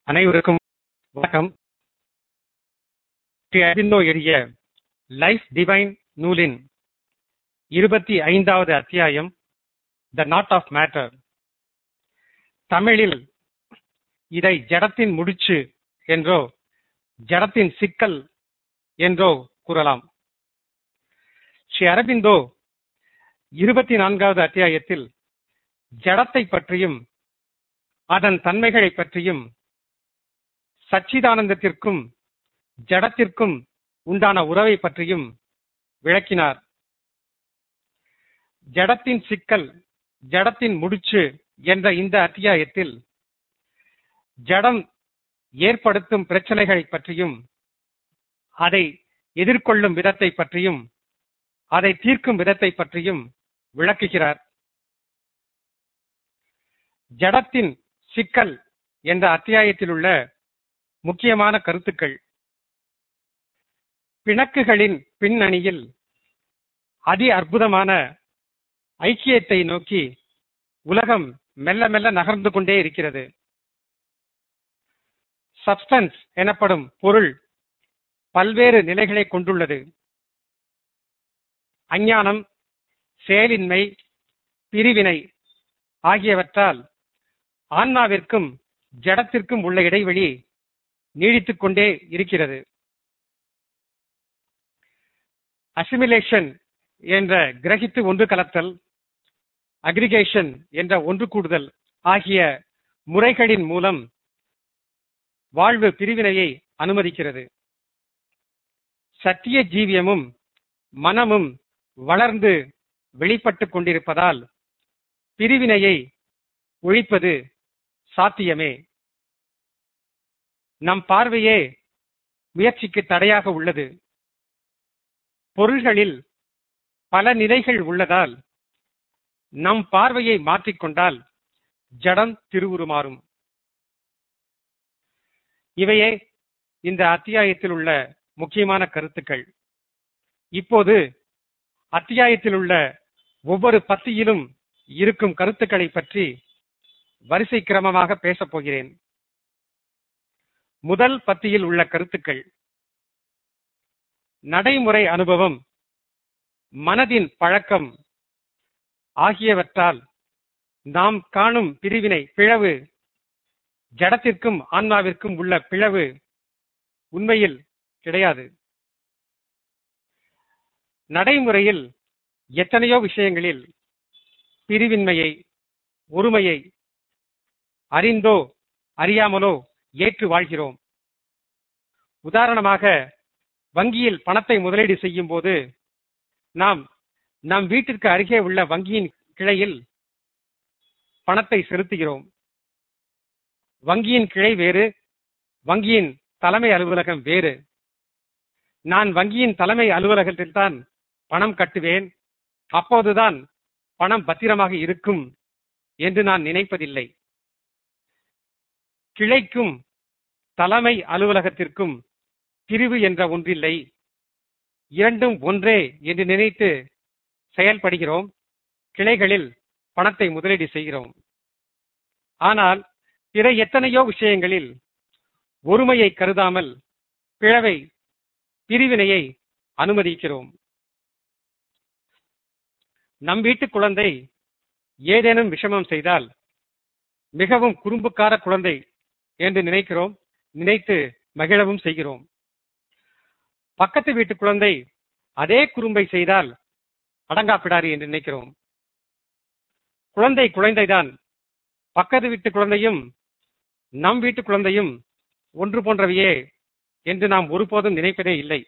அனைவருக்கும் வணக்கம் ஸ்ரீ அரபிந்தோ எழுதிய லைஃப் டிவைன் நூலின் இருபத்தி ஐந்தாவது அத்தியாயம் த நாட் ஆஃப் மேட்டர் தமிழில் இதை ஜடத்தின் முடிச்சு என்றோ ஜடத்தின் சிக்கல் என்றோ கூறலாம் ஸ்ரீ அரபிந்தோ இருபத்தி நான்காவது அத்தியாயத்தில் ஜடத்தை பற்றியும் அதன் தன்மைகளை பற்றியும் சச்சிதானந்தத்திற்கும் ஜடத்திற்கும் உண்டான உறவை பற்றியும் விளக்கினார் ஜடத்தின் சிக்கல் ஜடத்தின் முடிச்சு என்ற இந்த அத்தியாயத்தில் ஜடம் ஏற்படுத்தும் பிரச்சனைகளை பற்றியும் அதை எதிர்கொள்ளும் விதத்தை பற்றியும் அதை தீர்க்கும் விதத்தை பற்றியும் விளக்குகிறார் ஜடத்தின் சிக்கல் என்ற அத்தியாயத்தில் உள்ள முக்கியமான கருத்துக்கள் பிணக்குகளின் பின்னணியில் அதி அற்புதமான ஐக்கியத்தை நோக்கி உலகம் மெல்ல மெல்ல நகர்ந்து கொண்டே இருக்கிறது சப்ஸ்டன்ஸ் எனப்படும் பொருள் பல்வேறு நிலைகளை கொண்டுள்ளது அஞ்ஞானம் செயலின்மை பிரிவினை ஆகியவற்றால் ஆன்மாவிற்கும் ஜடத்திற்கும் உள்ள இடைவெளி நீடித்துக் கொண்டே இருக்கிறது அசிமிலேஷன் என்ற கிரகித்து ஒன்று கலத்தல் அக்ரிகேஷன் என்ற ஒன்று கூடுதல் ஆகிய முறைகளின் மூலம் வாழ்வு பிரிவினையை அனுமதிக்கிறது சத்திய ஜீவியமும் மனமும் வளர்ந்து வெளிப்பட்டுக் கொண்டிருப்பதால் பிரிவினையை ஒழிப்பது சாத்தியமே நம் பார்வையே முயற்சிக்கு தடையாக உள்ளது பொருள்களில் பல நிலைகள் உள்ளதால் நம் பார்வையை மாற்றிக்கொண்டால் ஜடம் திருவுருமாறும் இவையே இந்த அத்தியாயத்தில் உள்ள முக்கியமான கருத்துக்கள் இப்போது அத்தியாயத்தில் உள்ள ஒவ்வொரு பத்தியிலும் இருக்கும் கருத்துக்களை பற்றி வரிசை கிரமமாக பேசப் போகிறேன் முதல் பத்தியில் உள்ள கருத்துக்கள் நடைமுறை அனுபவம் மனதின் பழக்கம் ஆகியவற்றால் நாம் காணும் பிரிவினை பிளவு ஜடத்திற்கும் ஆன்மாவிற்கும் உள்ள பிளவு உண்மையில் கிடையாது நடைமுறையில் எத்தனையோ விஷயங்களில் பிரிவின்மையை ஒருமையை அறிந்தோ அறியாமலோ ஏற்று வாழ்கிறோம் உதாரணமாக வங்கியில் பணத்தை முதலீடு செய்யும் போது நாம் நம் வீட்டிற்கு அருகே உள்ள வங்கியின் கிளையில் பணத்தை செலுத்துகிறோம் வங்கியின் கிளை வேறு வங்கியின் தலைமை அலுவலகம் வேறு நான் வங்கியின் தலைமை அலுவலகத்தில் தான் பணம் கட்டுவேன் அப்போதுதான் பணம் பத்திரமாக இருக்கும் என்று நான் நினைப்பதில்லை கிளைக்கும் தலைமை அலுவலகத்திற்கும் பிரிவு என்ற ஒன்றில்லை இரண்டும் ஒன்றே என்று நினைத்து செயல்படுகிறோம் கிளைகளில் பணத்தை முதலீடு செய்கிறோம் ஆனால் பிற எத்தனையோ விஷயங்களில் ஒருமையை கருதாமல் பிழவை பிரிவினையை அனுமதிக்கிறோம் நம் வீட்டு குழந்தை ஏதேனும் விஷமம் செய்தால் மிகவும் குறும்புக்கார குழந்தை என்று நினைக்கிறோம் நினைத்து மகிழவும் செய்கிறோம் பக்கத்து வீட்டு குழந்தை அதே குறும்பை செய்தால் அடங்காப்பிடாரு என்று நினைக்கிறோம் குழந்தை குழந்தைதான் பக்கத்து வீட்டு குழந்தையும் நம் வீட்டு குழந்தையும் ஒன்று போன்றவையே என்று நாம் ஒருபோதும் நினைப்பதே இல்லை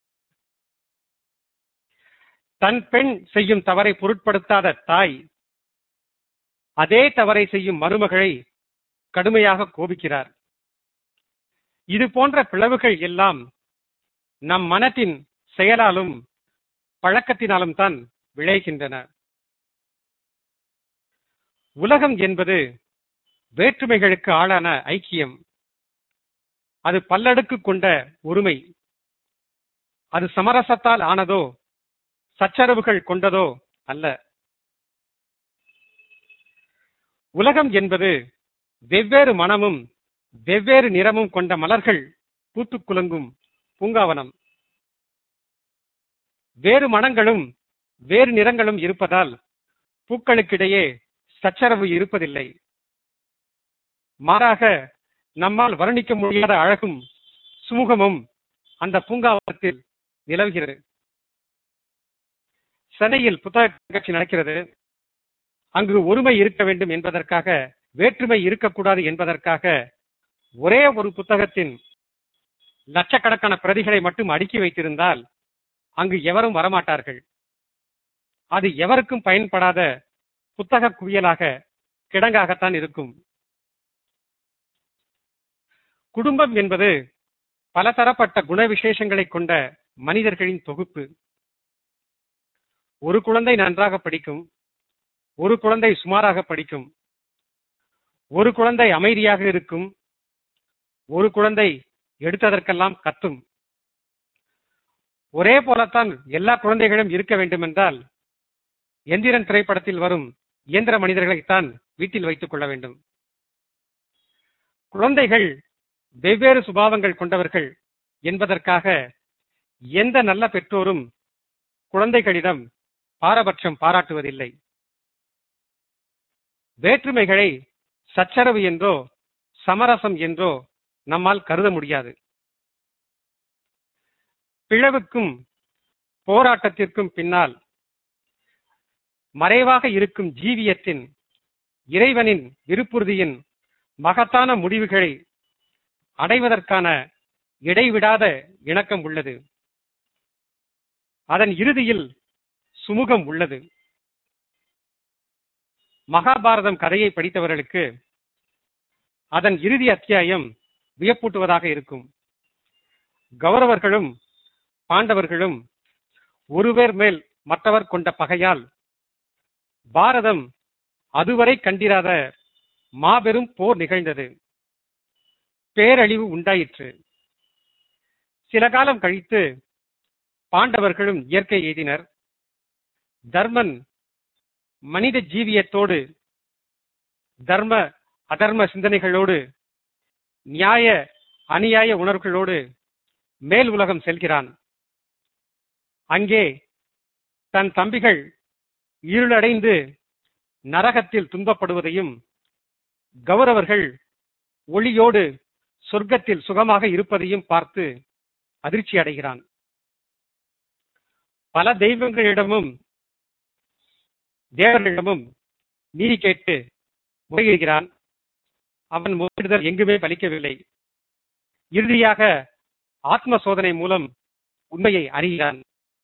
தன் பெண் செய்யும் தவறை பொருட்படுத்தாத தாய் அதே தவறை செய்யும் மருமகளை கடுமையாக கோபிக்கிறார் இது போன்ற பிளவுகள் எல்லாம் நம் மனத்தின் செயலாலும் பழக்கத்தினாலும் தான் விளைகின்றன உலகம் என்பது வேற்றுமைகளுக்கு ஆளான ஐக்கியம் அது பல்லடுக்கு கொண்ட ஒருமை அது சமரசத்தால் ஆனதோ சச்சரவுகள் கொண்டதோ அல்ல உலகம் என்பது வெவ்வேறு மனமும் வெவ்வேறு நிறமும் கொண்ட மலர்கள் பூத்துக் குலுங்கும் பூங்காவனம் வேறு மனங்களும் வேறு நிறங்களும் இருப்பதால் பூக்களுக்கிடையே சச்சரவு இருப்பதில்லை மாறாக நம்மால் வர்ணிக்க முடியாத அழகும் சுமூகமும் அந்த பூங்காவனத்தில் நிலவுகிறது சென்னையில் புத்தக கட்சி நடக்கிறது அங்கு ஒருமை இருக்க வேண்டும் என்பதற்காக வேற்றுமை இருக்கக்கூடாது என்பதற்காக ஒரே ஒரு புத்தகத்தின் லட்சக்கணக்கான பிரதிகளை மட்டும் அடுக்கி வைத்திருந்தால் அங்கு எவரும் வரமாட்டார்கள் அது எவருக்கும் பயன்படாத புத்தக குவியலாக கிடங்காகத்தான் இருக்கும் குடும்பம் என்பது பலதரப்பட்ட குண விசேஷங்களை கொண்ட மனிதர்களின் தொகுப்பு ஒரு குழந்தை நன்றாக படிக்கும் ஒரு குழந்தை சுமாராக படிக்கும் ஒரு குழந்தை அமைதியாக இருக்கும் ஒரு குழந்தை எடுத்ததற்கெல்லாம் கத்தும் ஒரே போலத்தான் எல்லா குழந்தைகளும் இருக்க வேண்டும் என்றால் எந்திரன் திரைப்படத்தில் வரும் இயந்திர மனிதர்களைத்தான் வீட்டில் வைத்துக் கொள்ள வேண்டும் குழந்தைகள் வெவ்வேறு சுபாவங்கள் கொண்டவர்கள் என்பதற்காக எந்த நல்ல பெற்றோரும் குழந்தைகளிடம் பாரபட்சம் பாராட்டுவதில்லை வேற்றுமைகளை சச்சரவு என்றோ சமரசம் என்றோ நம்மால் கருத முடியாது பிளவுக்கும் போராட்டத்திற்கும் பின்னால் மறைவாக இருக்கும் ஜீவியத்தின் இறைவனின் விருப்புறுதியின் மகத்தான முடிவுகளை அடைவதற்கான இடைவிடாத இணக்கம் உள்ளது அதன் இறுதியில் சுமூகம் உள்ளது மகாபாரதம் கதையை படித்தவர்களுக்கு அதன் இறுதி அத்தியாயம் வியப்பூட்டுவதாக இருக்கும் கௌரவர்களும் பாண்டவர்களும் ஒருவர் மேல் மற்றவர் கொண்ட பகையால் பாரதம் அதுவரை கண்டிராத மாபெரும் போர் நிகழ்ந்தது பேரழிவு உண்டாயிற்று சில காலம் கழித்து பாண்டவர்களும் இயற்கை எய்தினர் தர்மன் மனித ஜீவியத்தோடு தர்ம அதர்ம சிந்தனைகளோடு நியாய அநியாய உணர்வுகளோடு மேல் உலகம் செல்கிறான் அங்கே தன் தம்பிகள் இருளடைந்து நரகத்தில் துன்பப்படுவதையும் கௌரவர்கள் ஒளியோடு சொர்க்கத்தில் சுகமாக இருப்பதையும் பார்த்து அதிர்ச்சி அடைகிறான் பல தெய்வங்களிடமும் தேவர்களிடமும் நீதி கேட்டு முறையிடுகிறான் அவன் முறையிடுதல் எங்குமே பலிக்கவில்லை இறுதியாக ஆத்ம சோதனை மூலம் உண்மையை அறிகிறான்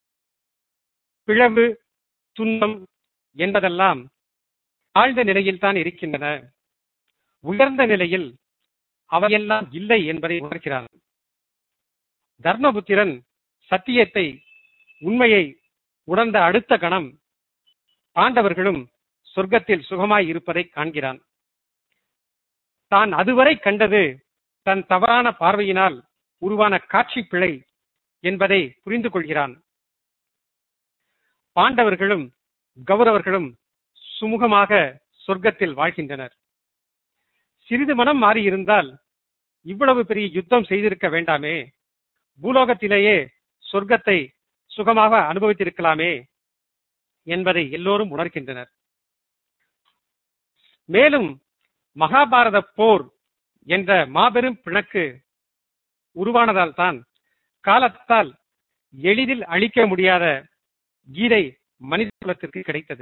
பிளவு துன்பம் என்பதெல்லாம் ஆழ்ந்த நிலையில் தான் இருக்கின்றன உயர்ந்த நிலையில் அவையெல்லாம் இல்லை என்பதை உணர்கிறான் தர்மபுத்திரன் சத்தியத்தை உண்மையை உணர்ந்த அடுத்த கணம் பாண்டவர்களும் சொர்க்கத்தில் சுகமாய் இருப்பதை காண்கிறான் தான் அதுவரை கண்டது தன் தவறான பார்வையினால் உருவான காட்சி பிழை என்பதை புரிந்து கொள்கிறான் பாண்டவர்களும் கௌரவர்களும் சுமூகமாக சொர்க்கத்தில் வாழ்கின்றனர் சிறிது மனம் மாறியிருந்தால் இவ்வளவு பெரிய யுத்தம் செய்திருக்க வேண்டாமே பூலோகத்திலேயே சொர்க்கத்தை சுகமாக அனுபவித்திருக்கலாமே என்பதை எல்லோரும் உணர்கின்றனர் மேலும் மகாபாரத போர் என்ற மாபெரும் பிணக்கு உருவானதால் தான் காலத்தால் எளிதில் அழிக்க முடியாத கீதை மனித குலத்திற்கு கிடைத்தது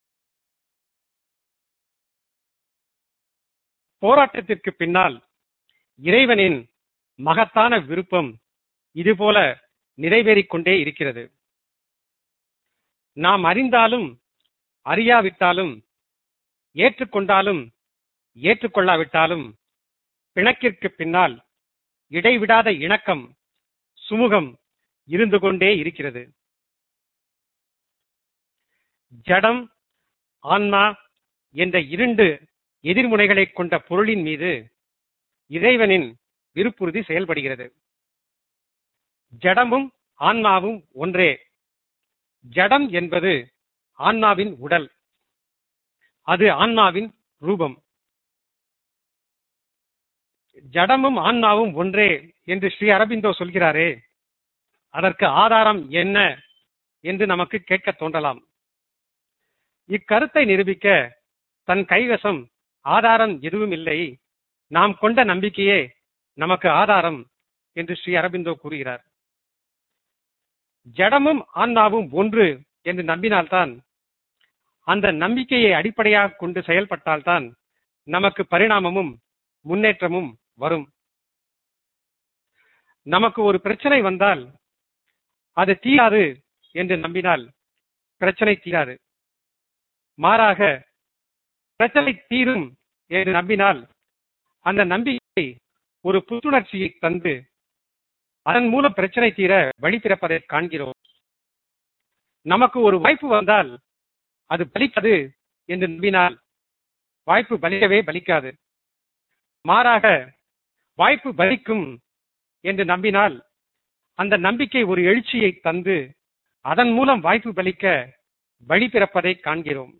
போராட்டத்திற்கு பின்னால் இறைவனின் மகத்தான விருப்பம் இதுபோல நிறைவேறிக் கொண்டே இருக்கிறது நாம் அறிந்தாலும் அறியாவிட்டாலும் ஏற்றுக்கொண்டாலும் ஏற்றுக்கொள்ளாவிட்டாலும் பிணக்கிற்கு பின்னால் இடைவிடாத இணக்கம் சுமூகம் இருந்து கொண்டே இருக்கிறது ஜடம் ஆன்மா என்ற இரண்டு எதிர்முனைகளை கொண்ட பொருளின் மீது இறைவனின் விருப்புறுதி செயல்படுகிறது ஜடமும் ஆன்மாவும் ஒன்றே ஜடம் என்பது ஆன்மாவின் உடல் அது ஆன்மாவின் ரூபம் ஜடமும் ஆன்மாவும் ஒன்றே என்று ஸ்ரீ அரபிந்தோ சொல்கிறாரே அதற்கு ஆதாரம் என்ன என்று நமக்கு கேட்க தோன்றலாம் இக்கருத்தை நிரூபிக்க தன் கைவசம் ஆதாரம் எதுவும் இல்லை நாம் கொண்ட நம்பிக்கையே நமக்கு ஆதாரம் என்று ஸ்ரீ அரபிந்தோ கூறுகிறார் ஜடமும் ஆன்மாவும் ஒன்று என்று நம்பினால்தான் அந்த நம்பிக்கையை அடிப்படையாக கொண்டு செயல்பட்டால்தான் நமக்கு பரிணாமமும் முன்னேற்றமும் வரும் நமக்கு ஒரு பிரச்சனை வந்தால் அது தீராது என்று நம்பினால் பிரச்சனை தீராது மாறாக பிரச்சனை தீரும் என்று நம்பினால் அந்த நம்பிக்கை ஒரு புத்துணர்ச்சியை தந்து அதன் மூலம் பிரச்சனை தீர வழி பிறப்பதை காண்கிறோம் நமக்கு ஒரு வாய்ப்பு வந்தால் அது பலிக்காது என்று நம்பினால் வாய்ப்பு பலிக்கவே பலிக்காது மாறாக வாய்ப்பு பலிக்கும் என்று நம்பினால் அந்த நம்பிக்கை ஒரு எழுச்சியை தந்து அதன் மூலம் வாய்ப்பு பலிக்க வழி பிறப்பதை காண்கிறோம்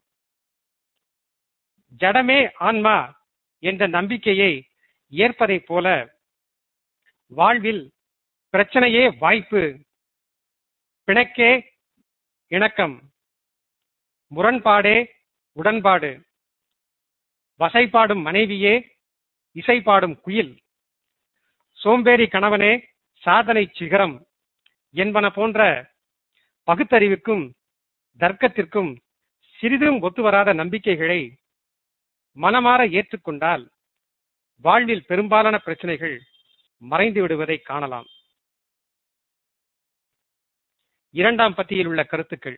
ஜடமே ஆன்மா என்ற நம்பிக்கையை ஏற்பதைப் போல வாழ்வில் பிரச்சனையே வாய்ப்பு பிணக்கே இணக்கம் முரண்பாடே உடன்பாடு வசைப்பாடும் மனைவியே இசைப்பாடும் குயில் சோம்பேறி கணவனே சாதனை சிகரம் என்பன போன்ற பகுத்தறிவுக்கும் தர்க்கத்திற்கும் சிறிதும் ஒத்துவராத நம்பிக்கைகளை மனமாற ஏற்றுக்கொண்டால் வாழ்வில் பெரும்பாலான பிரச்சனைகள் மறைந்து விடுவதை காணலாம் இரண்டாம் பத்தியில் உள்ள கருத்துக்கள்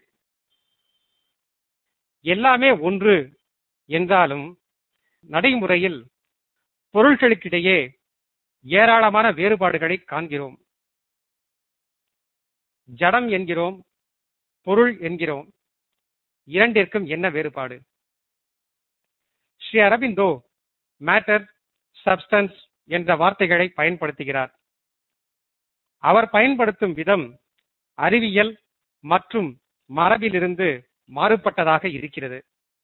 எல்லாமே ஒன்று என்றாலும் நடைமுறையில் பொருள்களுக்கிடையே ஏராளமான வேறுபாடுகளை காண்கிறோம் ஜடம் என்கிறோம் பொருள் என்கிறோம் இரண்டிற்கும் என்ன வேறுபாடு ஸ்ரீ அரபிந்தோ மேட்டர் சப்ஸ்டன்ஸ் என்ற வார்த்தைகளை பயன்படுத்துகிறார் அவர் பயன்படுத்தும் விதம் அறிவியல் மற்றும் மரபிலிருந்து மாறுபட்டதாக இருக்கிறது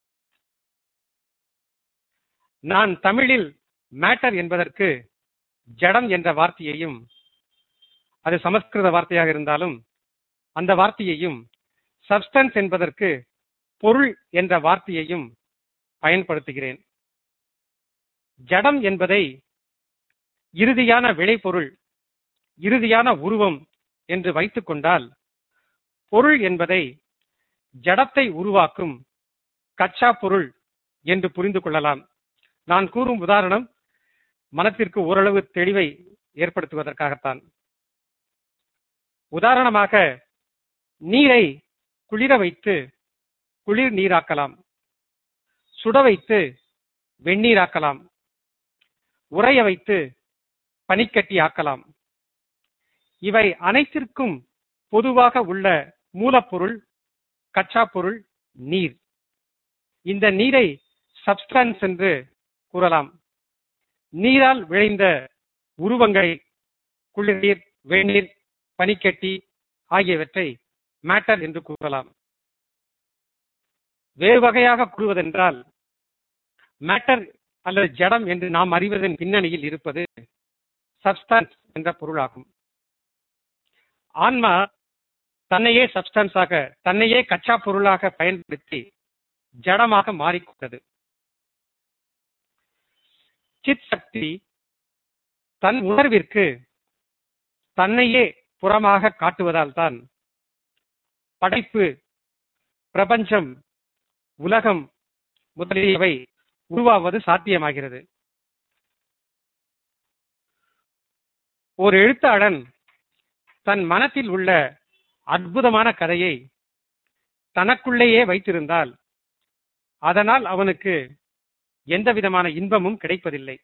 நான் தமிழில் மேட்டர் என்பதற்கு ஜடம் என்ற வார்த்தையையும் அது சமஸ்கிருத வார்த்தையாக இருந்தாலும் அந்த வார்த்தையையும் சப்ஸ்டன்ஸ் என்பதற்கு பொருள் என்ற வார்த்தையையும் பயன்படுத்துகிறேன் ஜடம் என்பதை இறுதியான விளைபொருள் இறுதியான உருவம் என்று வைத்துக் கொண்டால் பொருள் என்பதை ஜடத்தை உருவாக்கும் கச்சா பொருள் என்று புரிந்து கொள்ளலாம் நான் கூறும் உதாரணம் மனத்திற்கு ஓரளவு தெளிவை ஏற்படுத்துவதற்காகத்தான் உதாரணமாக நீரை குளிர வைத்து குளிர் நீராக்கலாம் சுட வைத்து வெந்நீராக்கலாம் உறைய வைத்து பனிக்கட்டி ஆக்கலாம் இவை அனைத்திற்கும் பொதுவாக உள்ள மூலப்பொருள் கச்சா பொருள் நீர் இந்த நீரை சப்ஸ்டன்ஸ் என்று கூறலாம் நீரால் விளைந்த உருவங்களை குளிர்நீர் வெந்நீர் பனிக்கட்டி ஆகியவற்றை மேட்டர் என்று கூறலாம் வேறு வகையாக கூறுவதென்றால் மேட்டர் அல்லது ஜடம் என்று நாம் அறிவதன் பின்னணியில் இருப்பது சப்ஸ்டன்ஸ் என்ற பொருளாகும் ஆன்மா தன்னையே சப்ஸ்டன்ஸாக தன்னையே கச்சா பொருளாக பயன்படுத்தி ஜடமாக மாறிக்கொண்டது சித் சக்தி தன் உணர்விற்கு தன்னையே புறமாக காட்டுவதால் தான் படைப்பு பிரபஞ்சம் உலகம் முதலியவை உருவாவது சாத்தியமாகிறது ஒரு எழுத்தாளன் தன் மனத்தில் உள்ள அற்புதமான கதையை தனக்குள்ளேயே வைத்திருந்தால் அதனால் அவனுக்கு எந்த விதமான இன்பமும் கிடைப்பதில்லை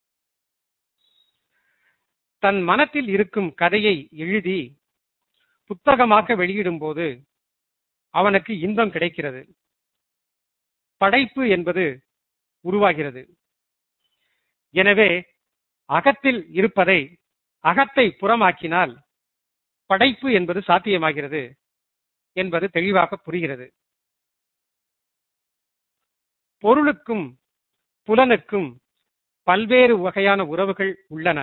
தன் மனத்தில் இருக்கும் கதையை எழுதி புத்தகமாக வெளியிடும் போது அவனுக்கு இன்பம் கிடைக்கிறது படைப்பு என்பது உருவாகிறது எனவே அகத்தில் இருப்பதை அகத்தை புறமாக்கினால் படைப்பு என்பது சாத்தியமாகிறது என்பது தெளிவாக புரிகிறது பொருளுக்கும் புலனுக்கும் பல்வேறு வகையான உறவுகள் உள்ளன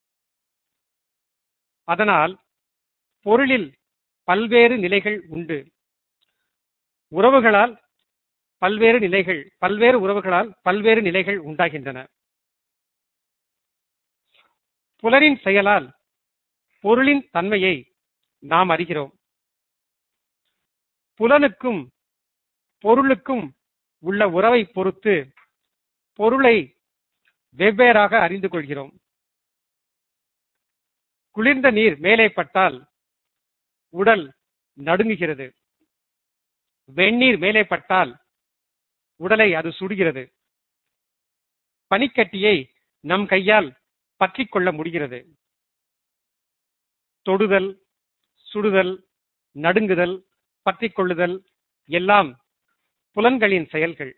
அதனால் பொருளில் பல்வேறு நிலைகள் உண்டு உறவுகளால் பல்வேறு நிலைகள் பல்வேறு உறவுகளால் பல்வேறு நிலைகள் உண்டாகின்றன புலரின் செயலால் பொருளின் தன்மையை நாம் அறிகிறோம் புலனுக்கும் பொருளுக்கும் உள்ள உறவை பொறுத்து பொருளை வெவ்வேறாக அறிந்து கொள்கிறோம் குளிர்ந்த நீர் மேலே பட்டால் உடல் நடுங்குகிறது வெந்நீர் மேலே பட்டால் உடலை அது சுடுகிறது பனிக்கட்டியை நம் கையால் பற்றிக் கொள்ள முடிகிறது தொடுதல் சுடுதல் நடுங்குதல் பற்றிக் கொள்ளுதல் எல்லாம் புலன்களின் செயல்கள்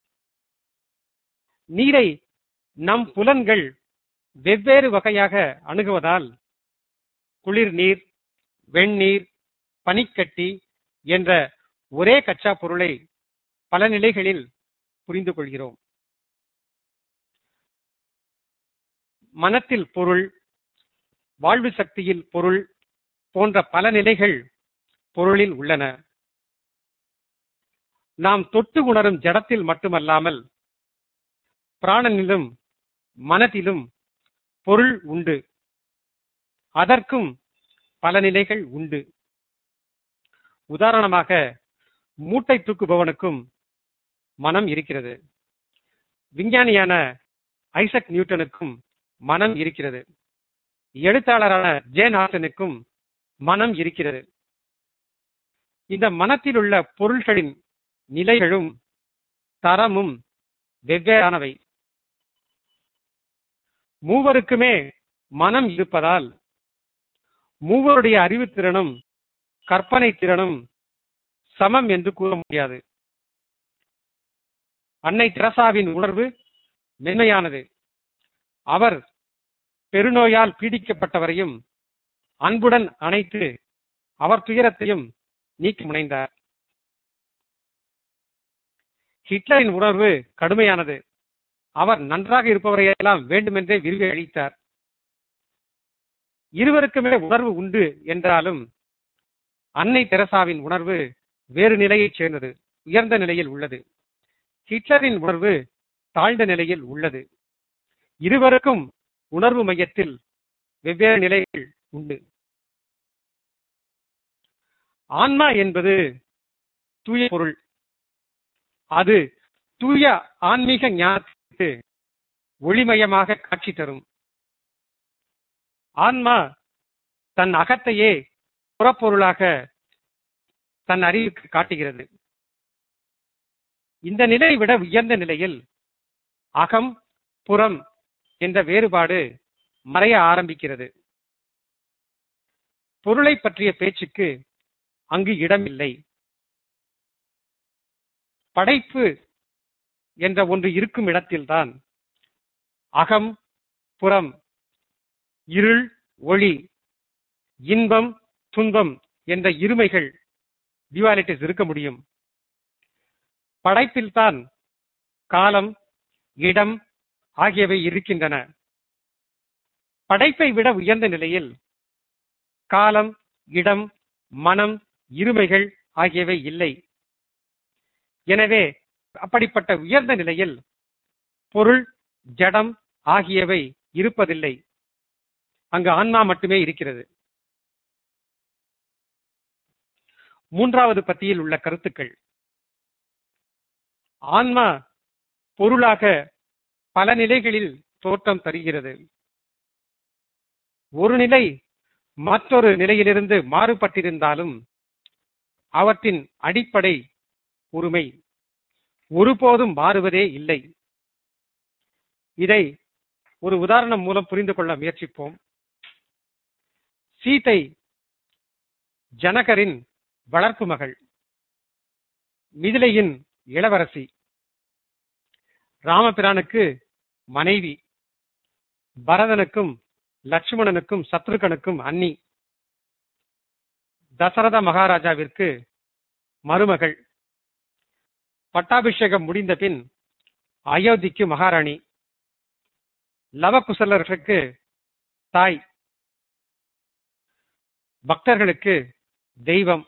நீரை நம் புலன்கள் வெவ்வேறு வகையாக அணுகுவதால் குளிர் நீர் வெந்நீர் பனிக்கட்டி என்ற ஒரே கச்சா பொருளை பல நிலைகளில் புரிந்து கொள்கிறோம் மனத்தில் பொருள் வாழ்வு சக்தியில் பொருள் போன்ற பல நிலைகள் பொருளில் உள்ளன நாம் தொட்டு உணரும் ஜடத்தில் மட்டுமல்லாமல் பிராணனிலும் மனத்திலும் பொருள் உண்டு அதற்கும் பல நிலைகள் உண்டு உதாரணமாக மூட்டை தூக்குபவனுக்கும் மனம் இருக்கிறது விஞ்ஞானியான ஐசக் நியூட்டனுக்கும் மனம் இருக்கிறது எழுத்தாளரான ஜேன் ஆர்டனுக்கும் மனம் இருக்கிறது இந்த மனத்தில் உள்ள பொருள்களின் நிலைகளும் தரமும் வெவ்வேறானவை மூவருக்குமே மனம் இருப்பதால் மூவருடைய அறிவுத்திறனும் கற்பனை திறனும் சமம் என்று கூற முடியாது அன்னை தெரசாவின் உணர்வு மென்மையானது அவர் பெருநோயால் பீடிக்கப்பட்டவரையும் அன்புடன் அணைத்து அவர் துயரத்தையும் நீக்கி முனைந்தார் ஹிட்லரின் உணர்வு கடுமையானது அவர் நன்றாக இருப்பவரையெல்லாம் வேண்டுமென்றே விரும்பி அழித்தார் இருவருக்குமே உணர்வு உண்டு என்றாலும் அன்னை தெரசாவின் உணர்வு வேறு நிலையைச் சேர்ந்தது உயர்ந்த நிலையில் உள்ளது ஹிட்லரின் உணர்வு தாழ்ந்த நிலையில் உள்ளது இருவருக்கும் உணர்வு மையத்தில் வெவ்வேறு நிலைகள் உண்டு ஆன்மா என்பது தூய பொருள் அது தூய ஆன்மீக ஞானத்திற்கு ஒளிமயமாக காட்சி தரும் ஆன்மா தன் அகத்தையே புறப்பொருளாக தன் அறிவுக்கு காட்டுகிறது இந்த நிலை விட உயர்ந்த நிலையில் அகம் புறம் என்ற வேறுபாடு மறைய ஆரம்பிக்கிறது பொருளை பற்றிய பேச்சுக்கு அங்கு இடமில்லை படைப்பு என்ற ஒன்று இருக்கும் இடத்தில்தான் அகம் புறம் இருள் ஒளி இன்பம் துன்பம் என்ற இருமைகள் டியூவாலிட்டிஸ் இருக்க முடியும் படைப்பில்தான் காலம் இடம் ஆகியவை இருக்கின்றன படைப்பை விட உயர்ந்த நிலையில் காலம் இடம் மனம் இருமைகள் ஆகியவை இல்லை எனவே அப்படிப்பட்ட உயர்ந்த நிலையில் பொருள் ஜடம் ஆகியவை இருப்பதில்லை அங்கு ஆன்மா மட்டுமே இருக்கிறது மூன்றாவது பத்தியில் உள்ள கருத்துக்கள் ஆன்மா பொருளாக பல நிலைகளில் தோற்றம் தருகிறது ஒரு நிலை மற்றொரு நிலையிலிருந்து மாறுபட்டிருந்தாலும் அவற்றின் அடிப்படை உரிமை ஒருபோதும் மாறுவதே இல்லை இதை ஒரு உதாரணம் மூலம் புரிந்து கொள்ள முயற்சிப்போம் சீதை ஜனகரின் வளர்ப்பு மகள் மிதிலையின் இளவரசி ராமபிரானுக்கு மனைவி பரதனுக்கும் லட்சுமணனுக்கும் சத்ருகனுக்கும் அன்னி தசரத மகாராஜாவிற்கு மருமகள் பட்டாபிஷேகம் முடிந்த பின் அயோத்திக்கு மகாராணி லவகுசலர்களுக்கு தாய் பக்தர்களுக்கு தெய்வம்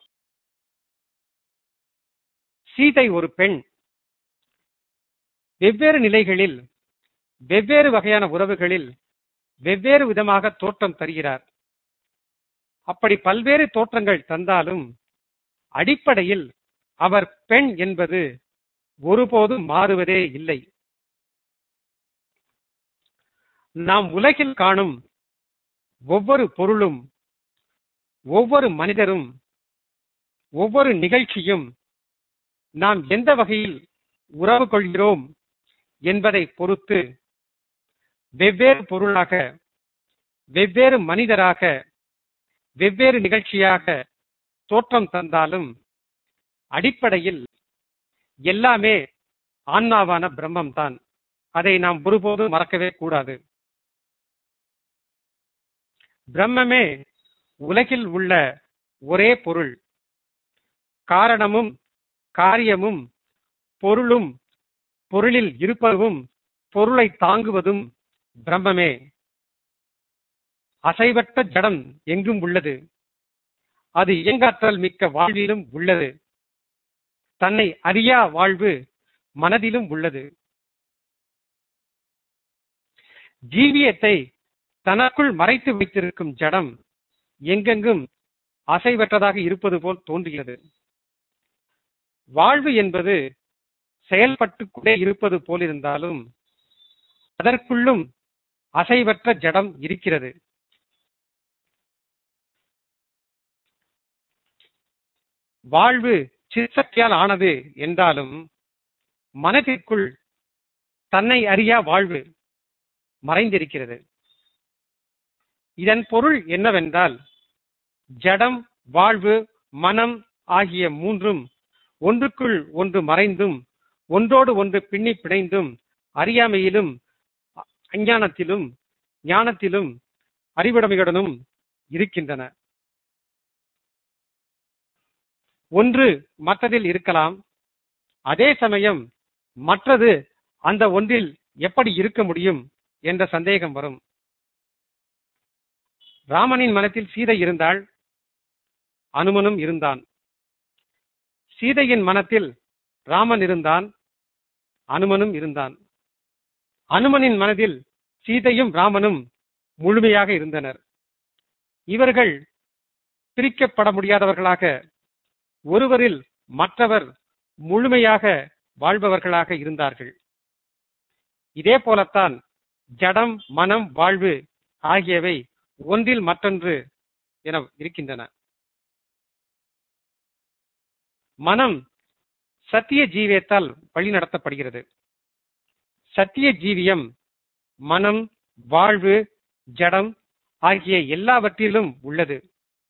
சீதை ஒரு பெண் வெவ்வேறு நிலைகளில் வெவ்வேறு வகையான உறவுகளில் வெவ்வேறு விதமாக தோற்றம் தருகிறார் அப்படி பல்வேறு தோற்றங்கள் தந்தாலும் அடிப்படையில் அவர் பெண் என்பது ஒருபோதும் மாறுவதே இல்லை நாம் உலகில் காணும் ஒவ்வொரு பொருளும் ஒவ்வொரு மனிதரும் ஒவ்வொரு நிகழ்ச்சியும் நாம் எந்த வகையில் உறவு கொள்கிறோம் என்பதை பொறுத்து வெவ்வேறு பொருளாக வெவ்வேறு மனிதராக வெவ்வேறு நிகழ்ச்சியாக தோற்றம் தந்தாலும் அடிப்படையில் எல்லாமே ஆன்மாவான பிரம்மம் தான் அதை நாம் ஒருபோதும் மறக்கவே கூடாது பிரம்மமே உலகில் உள்ள ஒரே பொருள் காரணமும் காரியமும் பொருளும் பொருளில் இருப்பதும் பொருளை தாங்குவதும் பிரம்மமே அசைவற்ற ஜடம் எங்கும் உள்ளது அது இயங்காற்றல் மிக்க வாழ்விலும் உள்ளது தன்னை அறியா வாழ்வு மனதிலும் உள்ளது ஜீவியத்தை தனக்குள் மறைத்து வைத்திருக்கும் ஜடம் எங்கெங்கும் அசைவற்றதாக இருப்பது போல் தோன்றுகிறது வாழ்வு என்பது செயல்பட்டு கொண்டே இருப்பது போலிருந்தாலும் அதற்குள்ளும் அசைவற்ற ஜடம் இருக்கிறது வாழ்வு சிற்சக்தியால் ஆனது என்றாலும் மனதிற்குள் தன்னை அறியா வாழ்வு மறைந்திருக்கிறது இதன் பொருள் என்னவென்றால் ஜடம் வாழ்வு மனம் ஆகிய மூன்றும் ஒன்றுக்குள் ஒன்று மறைந்தும் ஒன்றோடு ஒன்று பின்னி பிணைந்தும் அறியாமையிலும் அஞ்ஞானத்திலும் ஞானத்திலும் அறிவுடைமையுடனும் இருக்கின்றன ஒன்று மற்றதில் இருக்கலாம் அதே சமயம் மற்றது அந்த ஒன்றில் எப்படி இருக்க முடியும் என்ற சந்தேகம் வரும் ராமனின் மனத்தில் சீதை இருந்தாள் அனுமனும் இருந்தான் சீதையின் மனத்தில் ராமன் இருந்தான் அனுமனும் இருந்தான் அனுமனின் மனதில் சீதையும் ராமனும் முழுமையாக இருந்தனர் இவர்கள் பிரிக்கப்பட முடியாதவர்களாக ஒருவரில் மற்றவர் முழுமையாக வாழ்பவர்களாக இருந்தார்கள் இதே போலத்தான் ஜடம் மனம் வாழ்வு ஆகியவை ஒன்றில் மற்றொன்று என இருக்கின்றன மனம் சத்திய ஜீவியத்தால் வழிநடத்தப்படுகிறது சத்திய ஜீவியம் மனம் வாழ்வு ஜடம் ஆகிய எல்லாவற்றிலும் உள்ளது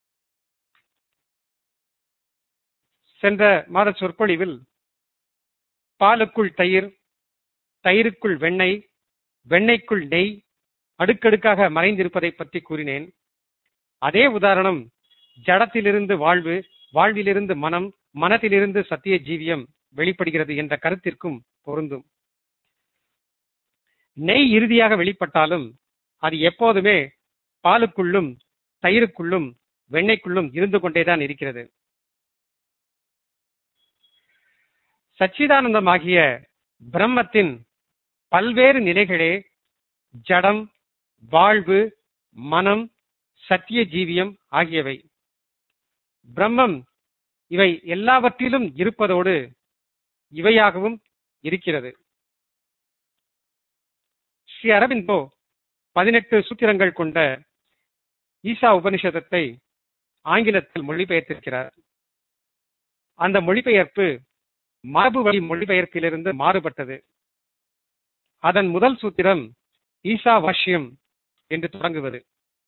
சென்ற மாத சொற்பொழிவில் பாலுக்குள் தயிர் தயிருக்குள் வெண்ணெய் வெண்ணெய்க்குள் நெய் அடுக்கடுக்காக மறைந்திருப்பதை பற்றி கூறினேன் அதே உதாரணம் ஜடத்திலிருந்து வாழ்வு வாழ்விலிருந்து மனம் மனத்திலிருந்து சத்திய ஜீவியம் வெளிப்படுகிறது என்ற கருத்திற்கும் பொருந்தும் நெய் இறுதியாக வெளிப்பட்டாலும் அது எப்போதுமே பாலுக்குள்ளும் தயிருக்குள்ளும் வெண்ணெய்க்குள்ளும் இருந்து கொண்டேதான் இருக்கிறது சச்சிதானந்தமாகிய பிரம்மத்தின் பல்வேறு நிலைகளே ஜடம் வாழ்வு மனம் சத்திய ஜீவியம் ஆகியவை பிரம்மம் இவை எல்லாவற்றிலும் இருப்பதோடு இவையாகவும் இருக்கிறது ஸ்ரீ அரவிந்தோ பதினெட்டு சூத்திரங்கள் கொண்ட ஈசா உபனிஷதத்தை ஆங்கிலத்தில் மொழிபெயர்த்திருக்கிறார் அந்த மொழிபெயர்ப்பு மரபு வழி மொழிபெயர்ப்பிலிருந்து மாறுபட்டது அதன் முதல் சூத்திரம் ஈசா வாஷ்யம் என்று தொடங்குவது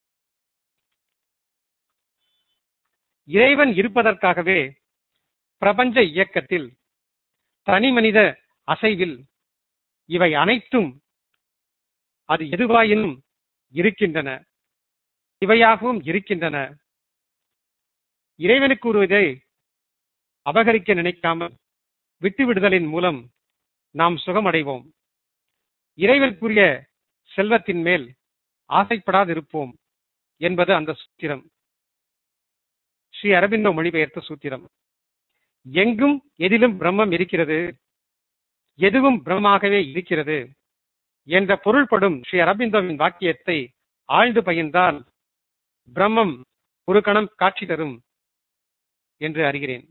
இறைவன் இருப்பதற்காகவே பிரபஞ்ச இயக்கத்தில் தனி மனித அசைவில் இவை அனைத்தும் அது எதுவாயினும் இருக்கின்றன இவையாகவும் இருக்கின்றன இறைவனுக்கு கூறுவதை அபகரிக்க நினைக்காமல் விட்டுவிடுதலின் மூலம் நாம் சுகமடைவோம் இறைவனுக்குரிய செல்வத்தின் மேல் ஆசைப்படாதிருப்போம் என்பது அந்த சூத்திரம் ஸ்ரீ அரபிந்தோ மொழிபெயர்த்த சூத்திரம் எங்கும் எதிலும் பிரம்மம் இருக்கிறது எதுவும் பிரம்மாகவே இருக்கிறது என்ற பொருள்படும் ஸ்ரீ அரபிந்தோவின் வாக்கியத்தை ஆழ்ந்து பயின்றால் பிரம்மம் ஒரு கணம் காட்சி தரும் என்று அறிகிறேன்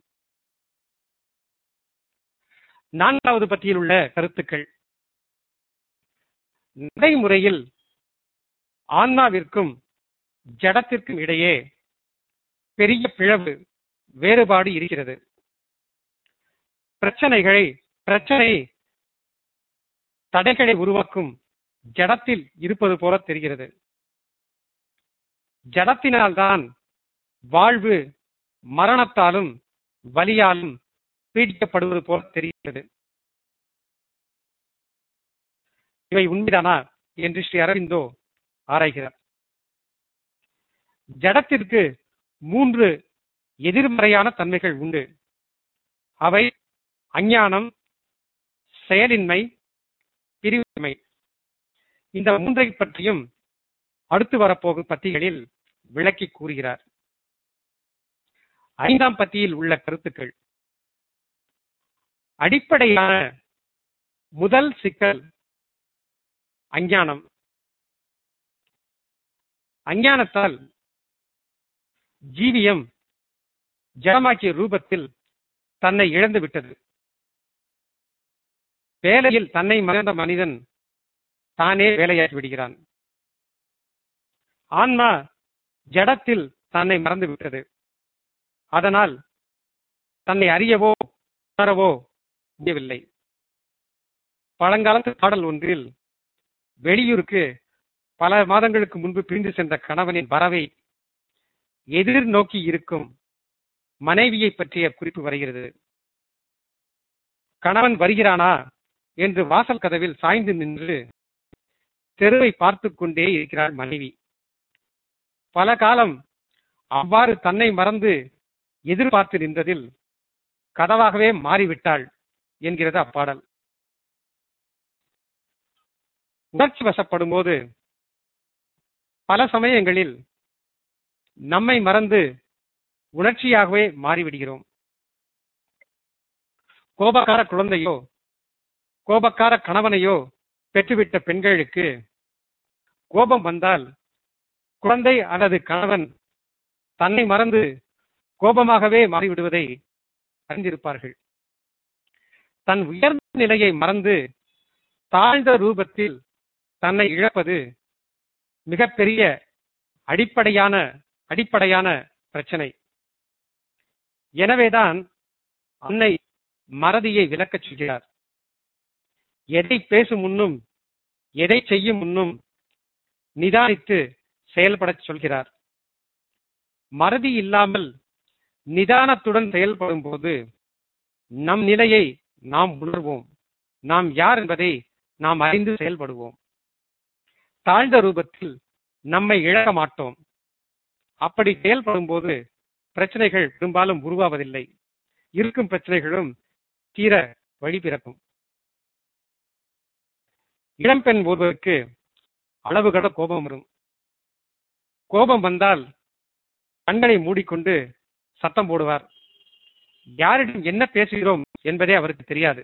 நான்காவது பத்தியில் உள்ள கருத்துக்கள் நடைமுறையில் ஆன்மாவிற்கும் ஜடத்திற்கும் இடையே பெரிய பிளவு வேறுபாடு இருக்கிறது பிரச்சனைகளை பிரச்சனை தடைகளை உருவாக்கும் ஜடத்தில் இருப்பது போல தெரிகிறது ஜடத்தினால்தான் வாழ்வு மரணத்தாலும் வலியாலும் பீடிக்கப்படுவது போல தெரிகிறது இவை உண்மைதானா என்று ஸ்ரீ அரவிந்தோ ஆராய்கிறார் ஜடத்திற்கு மூன்று எதிர்மறையான தன்மைகள் உண்டு அவை அஞ்ஞானம் செயலின்மை பிரிவின்மை இந்த மூன்றை பற்றியும் அடுத்து வரப்போகும் பத்திகளில் விளக்கி கூறுகிறார் ஐந்தாம் பத்தியில் உள்ள கருத்துக்கள் அடிப்படையான முதல் சிக்கல் அஞ்ஞானம் அஞ்ஞானத்தால் ஜீவியம் ஜடமாக்கிய ரூபத்தில் தன்னை இழந்து விட்டது வேலையில் தன்னை மறந்த மனிதன் தானே வேலையாற்றி விடுகிறான் ஆன்மா ஜடத்தில் தன்னை மறந்து விட்டது அதனால் தன்னை அறியவோ உணரவோ முடியவில்லை பழங்காலத்து பாடல் ஒன்றில் வெளியூருக்கு பல மாதங்களுக்கு முன்பு பிரிந்து சென்ற கணவனின் வரவை எதிர்நோக்கி இருக்கும் மனைவியை பற்றிய குறிப்பு வருகிறது கணவன் வருகிறானா என்று வாசல் கதவில் சாய்ந்து நின்று தெருவை பார்த்து கொண்டே இருக்கிறாள் மனைவி பல காலம் அவ்வாறு தன்னை மறந்து எதிர்பார்த்து நின்றதில் கதவாகவே மாறிவிட்டாள் என்கிறது அப்பாடல் உணர்ச்சி வசப்படும் போது பல சமயங்களில் நம்மை மறந்து உணர்ச்சியாகவே மாறிவிடுகிறோம் கோபக்கார குழந்தையோ கோபக்கார கணவனையோ பெற்றுவிட்ட பெண்களுக்கு கோபம் வந்தால் குழந்தை அல்லது கணவன் தன்னை மறந்து கோபமாகவே மாறிவிடுவதை அறிந்திருப்பார்கள் தன் உயர்ந்த நிலையை மறந்து தாழ்ந்த ரூபத்தில் தன்னை இழப்பது மிகப்பெரிய அடிப்படையான அடிப்படையான பிரச்சனை எனவேதான் அன்னை மறதியை விளக்கச் சொல்கிறார் எதை பேசும் முன்னும் எதை செய்யும் முன்னும் நிதானித்து செயல்படச் சொல்கிறார் மறதி இல்லாமல் நிதானத்துடன் செயல்படும் போது நம் நிலையை நாம் உணர்வோம் நாம் யார் என்பதை நாம் அறிந்து செயல்படுவோம் தாழ்ந்த ரூபத்தில் நம்மை இழக்க மாட்டோம் அப்படி செயல்படும் போது பிரச்சனைகள் பெரும்பாலும் உருவாவதில்லை இருக்கும் பிரச்சனைகளும் தீர வழி பிறக்கும் இளம்பெண் ஒருவருக்கு அளவு கட கோபம் வரும் கோபம் வந்தால் கண்களை மூடிக்கொண்டு சத்தம் போடுவார் யாரிடம் என்ன பேசுகிறோம் என்பதே அவருக்கு தெரியாது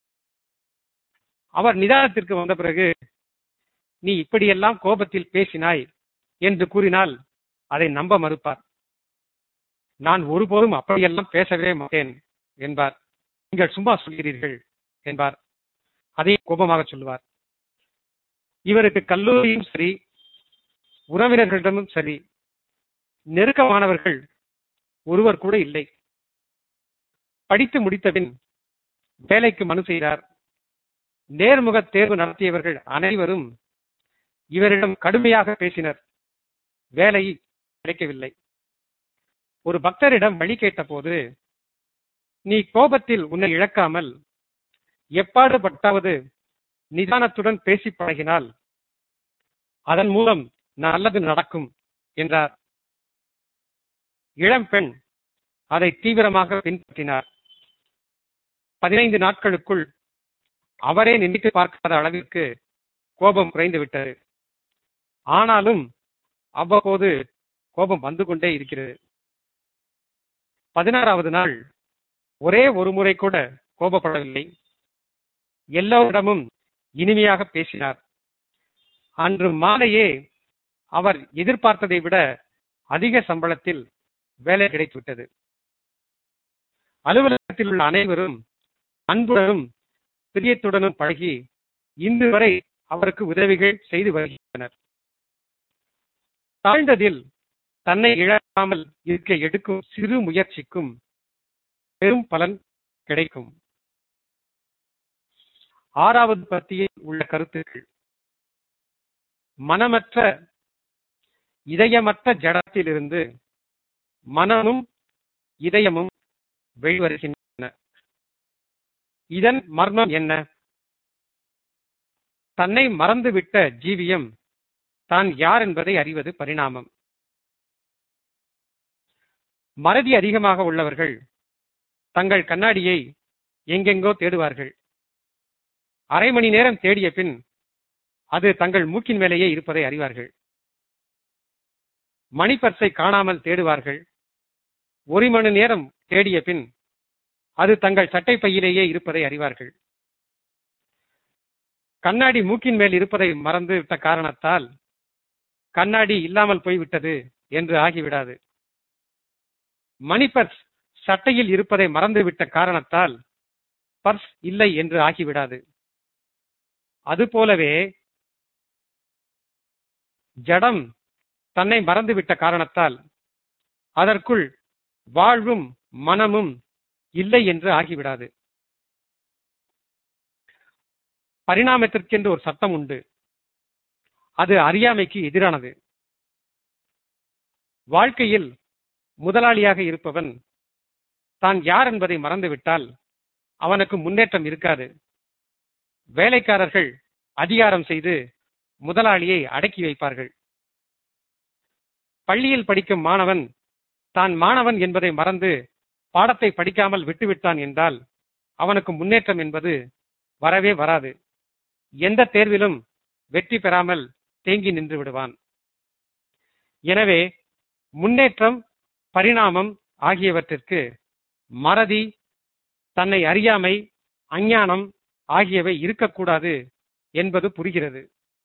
அவர் நிதானத்திற்கு வந்த பிறகு நீ இப்படியெல்லாம் கோபத்தில் பேசினாய் என்று கூறினால் அதை நம்ப மறுப்பார் நான் ஒருபோதும் அப்படியெல்லாம் பேசவே மாட்டேன் என்பார் நீங்கள் சும்மா சொல்கிறீர்கள் என்பார் அதை கோபமாக சொல்லுவார் இவருக்கு கல்லூரியும் சரி உறவினர்களிடமும் சரி நெருக்கமானவர்கள் ஒருவர் கூட இல்லை படித்து முடித்தபின் வேலைக்கு மனு செய்தார் நேர்முக தேர்வு நடத்தியவர்கள் அனைவரும் இவரிடம் கடுமையாக பேசினர் வேலை கிடைக்கவில்லை ஒரு பக்தரிடம் வழி கேட்டபோது நீ கோபத்தில் உன்னை இழக்காமல் எப்பாடுபட்டாவது நிதானத்துடன் பேசி பழகினால் அதன் மூலம் நல்லது நடக்கும் என்றார் இளம்பெண் அதை தீவிரமாக பின்பற்றினார் பதினைந்து நாட்களுக்குள் அவரே நினைத்து பார்க்காத அளவிற்கு கோபம் குறைந்து விட்டது ஆனாலும் அவ்வப்போது கோபம் வந்து கொண்டே இருக்கிறது பதினாறாவது நாள் ஒரே ஒரு முறை கூட கோபப்படவில்லை எல்லோரிடமும் இனிமையாக பேசினார் அன்று மாலையே அவர் எதிர்பார்த்ததை விட அதிக சம்பளத்தில் வேலை கிடைத்துவிட்டது அலுவலகத்தில் உள்ள அனைவரும் அன்புடனும் பிரியத்துடனும் பழகி இன்று வரை அவருக்கு உதவிகள் செய்து வருகின்றனர் தாழ்ந்ததில் தன்னை இழக்காமல் இருக்க எடுக்கும் சிறு முயற்சிக்கும் பெரும் பலன் கிடைக்கும் ஆறாவது பத்தியில் உள்ள கருத்துக்கள் மனமற்ற இதயமற்ற ஜடத்திலிருந்து மனமும் இதயமும் வெளிவருகின்றன இதன் மர்மம் என்ன தன்னை மறந்துவிட்ட ஜீவியம் தான் யார் என்பதை அறிவது பரிணாமம் மறதி அதிகமாக உள்ளவர்கள் தங்கள் கண்ணாடியை எங்கெங்கோ தேடுவார்கள் அரை மணி நேரம் தேடிய பின் அது தங்கள் மூக்கின் மேலேயே இருப்பதை அறிவார்கள் மணிப்பர்ஸை காணாமல் தேடுவார்கள் ஒரு மணி நேரம் தேடிய பின் அது தங்கள் சட்டை பையிலேயே இருப்பதை அறிவார்கள் கண்ணாடி மூக்கின் மேல் இருப்பதை மறந்து விட்ட காரணத்தால் கண்ணாடி இல்லாமல் போய்விட்டது என்று ஆகிவிடாது மணிப்பர்ஸ் சட்டையில் இருப்பதை மறந்துவிட்ட காரணத்தால் பர்ஸ் இல்லை என்று ஆகிவிடாது அதுபோலவே ஜடம் தன்னை மறந்துவிட்ட காரணத்தால் அதற்குள் வாழ்வும் மனமும் இல்லை என்று ஆகிவிடாது பரிணாமத்திற்கென்று ஒரு சட்டம் உண்டு அது அறியாமைக்கு எதிரானது வாழ்க்கையில் முதலாளியாக இருப்பவன் தான் யார் என்பதை மறந்துவிட்டால் அவனுக்கு முன்னேற்றம் இருக்காது வேலைக்காரர்கள் அதிகாரம் செய்து முதலாளியை அடக்கி வைப்பார்கள் பள்ளியில் படிக்கும் மாணவன் தான் மாணவன் என்பதை மறந்து பாடத்தை படிக்காமல் விட்டுவிட்டான் என்றால் அவனுக்கு முன்னேற்றம் என்பது வரவே வராது எந்த தேர்விலும் வெற்றி பெறாமல் தேங்கி நின்று விடுவான் எனவே முன்னேற்றம் பரிணாமம் ஆகியவற்றிற்கு மறதி தன்னை அறியாமை அஞ்ஞானம் ஆகியவை இருக்கக்கூடாது என்பது புரிகிறது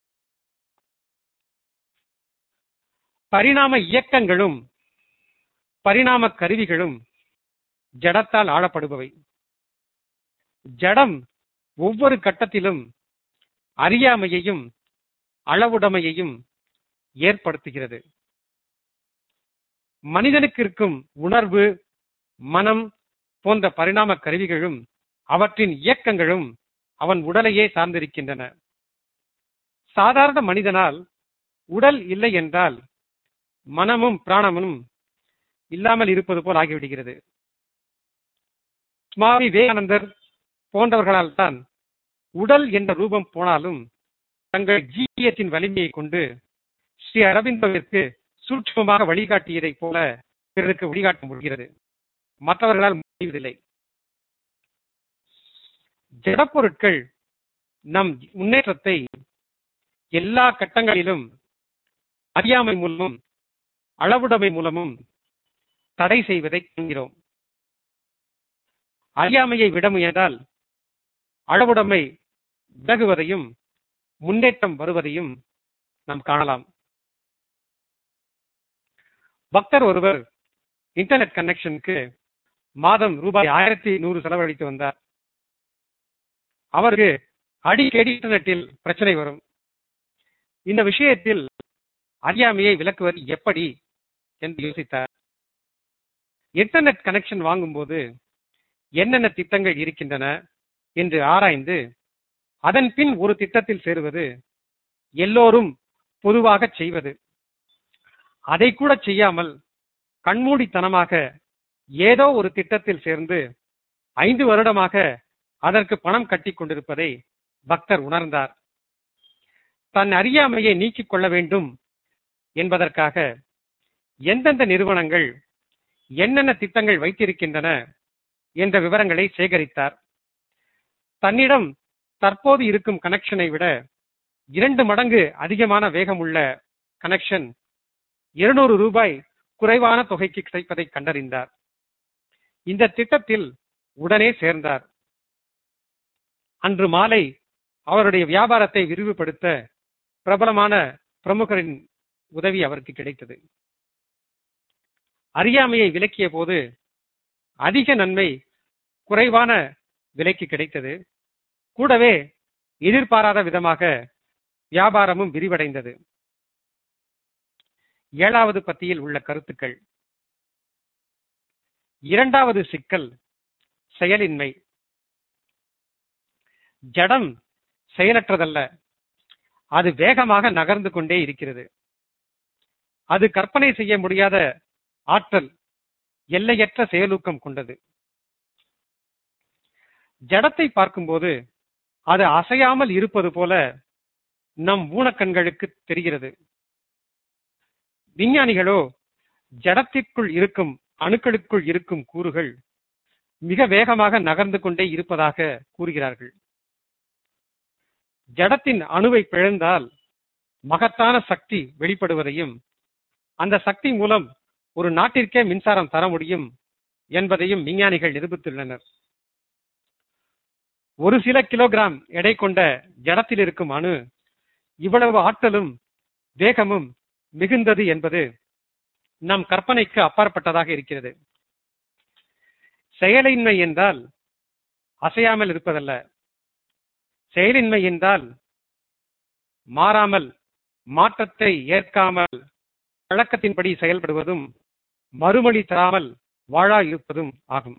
பரிணாம இயக்கங்களும் பரிணாம கருவிகளும் ஜடத்தால் ஆளப்படுபவை ஜடம் ஒவ்வொரு கட்டத்திலும் அறியாமையையும் அளவுடைமையையும் ஏற்படுத்துகிறது மனிதனுக்கு இருக்கும் உணர்வு மனம் போன்ற பரிணாம கருவிகளும் அவற்றின் இயக்கங்களும் அவன் உடலையே சார்ந்திருக்கின்றன சாதாரண மனிதனால் உடல் இல்லை என்றால் மனமும் பிராணமும் இல்லாமல் இருப்பது போல் ஆகிவிடுகிறது சுவாமி விவேகானந்தர் போன்றவர்களால் தான் உடல் என்ற ரூபம் போனாலும் தங்கள் ஜீவியத்தின் வலிமையை கொண்டு ஸ்ரீ அரவிந்தோவிற்கு சூட்சமாக வழிகாட்டியதைப் போல பிறருக்கு வழிகாட்ட முடிகிறது மற்றவர்களால் முடிவதில்லை ஜடப்பொருட்கள் நம் முன்னேற்றத்தை எல்லா கட்டங்களிலும் அறியாமை மூலமும் அளவுடைமை மூலமும் தடை செய்வதை காண்கிறோம் அறியாமையை விட முயன்றால் அளவுடைமை விலகுவதையும் முன்னேற்றம் வருவதையும் நாம் காணலாம் பக்தர் ஒருவர் இன்டர்நெட் கனெக்ஷனுக்கு மாதம் ரூபாய் ஆயிரத்தி நூறு செலவழித்து வந்தார் அவருக்கு அடிக்கடி இன்டர்நெட்டில் பிரச்சனை வரும் இந்த விஷயத்தில் அறியாமையை விளக்குவது எப்படி என்று யோசித்தார் இன்டர்நெட் கனெக்ஷன் வாங்கும்போது என்னென்ன திட்டங்கள் இருக்கின்றன என்று ஆராய்ந்து அதன் பின் ஒரு திட்டத்தில் சேருவது எல்லோரும் பொதுவாக செய்வது அதை கூட செய்யாமல் கண்மூடித்தனமாக ஏதோ ஒரு திட்டத்தில் சேர்ந்து ஐந்து வருடமாக அதற்கு பணம் கட்டி கொண்டிருப்பதை பக்தர் உணர்ந்தார் தன் அறியாமையை நீக்கிக் கொள்ள வேண்டும் என்பதற்காக எந்தெந்த நிறுவனங்கள் என்னென்ன திட்டங்கள் வைத்திருக்கின்றன என்ற விவரங்களை சேகரித்தார் தன்னிடம் தற்போது இருக்கும் கனெக்ஷனை விட இரண்டு மடங்கு அதிகமான வேகம் உள்ள கனெக்ஷன் இருநூறு ரூபாய் குறைவான தொகைக்கு கிடைப்பதை கண்டறிந்தார் இந்த திட்டத்தில் உடனே சேர்ந்தார் அன்று மாலை அவருடைய வியாபாரத்தை விரிவுபடுத்த பிரபலமான பிரமுகரின் உதவி அவருக்கு கிடைத்தது அறியாமையை விலக்கிய போது அதிக நன்மை குறைவான விலைக்கு கிடைத்தது கூடவே எதிர்பாராத விதமாக வியாபாரமும் விரிவடைந்தது ஏழாவது பத்தியில் உள்ள கருத்துக்கள் இரண்டாவது சிக்கல் செயலின்மை ஜடம் செயலற்றதல்ல அது வேகமாக நகர்ந்து கொண்டே இருக்கிறது அது கற்பனை செய்ய முடியாத ஆற்றல் எல்லையற்ற செயலூக்கம் கொண்டது ஜடத்தை பார்க்கும்போது அது அசையாமல் இருப்பது போல நம் ஊனக்கண்களுக்கு தெரிகிறது விஞ்ஞானிகளோ ஜடத்திற்குள் இருக்கும் அணுக்களுக்குள் இருக்கும் கூறுகள் மிக வேகமாக நகர்ந்து கொண்டே இருப்பதாக கூறுகிறார்கள் ஜடத்தின் அணுவை பிழந்தால் மகத்தான சக்தி வெளிப்படுவதையும் அந்த சக்தி மூலம் ஒரு நாட்டிற்கே மின்சாரம் தர முடியும் என்பதையும் விஞ்ஞானிகள் நிரூபித்துள்ளனர் ஒரு சில கிலோகிராம் எடை கொண்ட ஜடத்தில் இருக்கும் அணு இவ்வளவு ஆற்றலும் வேகமும் மிகுந்தது என்பது நம் கற்பனைக்கு அப்பாற்பட்டதாக இருக்கிறது செயலின்மை என்றால் அசையாமல் இருப்பதல்ல செயலின்மை என்றால் மாறாமல் மாற்றத்தை ஏற்காமல் வழக்கத்தின்படி செயல்படுவதும் மறுமொழி தராமல் வாழா இருப்பதும் ஆகும்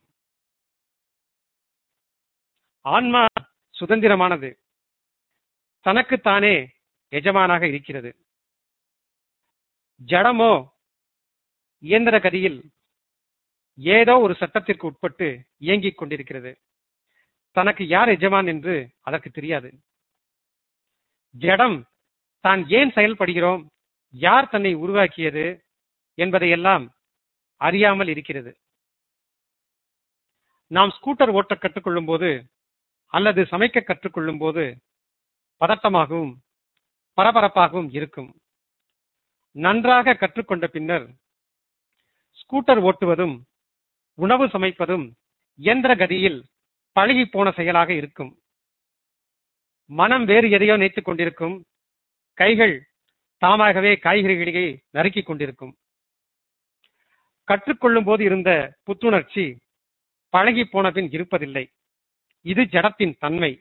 ஆன்மா சுதந்திரமானது தனக்குத்தானே எஜமானாக இருக்கிறது ஜடமோ இயந்திர கதியில் ஏதோ ஒரு சட்டத்திற்கு உட்பட்டு இயங்கிக் கொண்டிருக்கிறது தனக்கு யார் எஜமான் என்று அதற்கு தெரியாது ஜடம் தான் ஏன் செயல்படுகிறோம் யார் தன்னை உருவாக்கியது என்பதையெல்லாம் அறியாமல் இருக்கிறது நாம் ஸ்கூட்டர் ஓட்ட கற்றுக்கொள்ளும் போது அல்லது சமைக்க கற்றுக்கொள்ளும் போது பதட்டமாகவும் பரபரப்பாகவும் இருக்கும் நன்றாக கற்றுக்கொண்ட பின்னர் ஸ்கூட்டர் ஓட்டுவதும் உணவு சமைப்பதும் இயந்திர கதியில் பழகி போன செயலாக இருக்கும் மனம் வேறு எதையோ நினைத்துக் கொண்டிருக்கும் கைகள் தாமாகவே காய்கறிகளை நறுக்கிக் கொண்டிருக்கும் கற்றுக்கொள்ளும் போது இருந்த புத்துணர்ச்சி பழகி போன பின் இருப்பதில்லை இது ஜடத்தின் தன்மை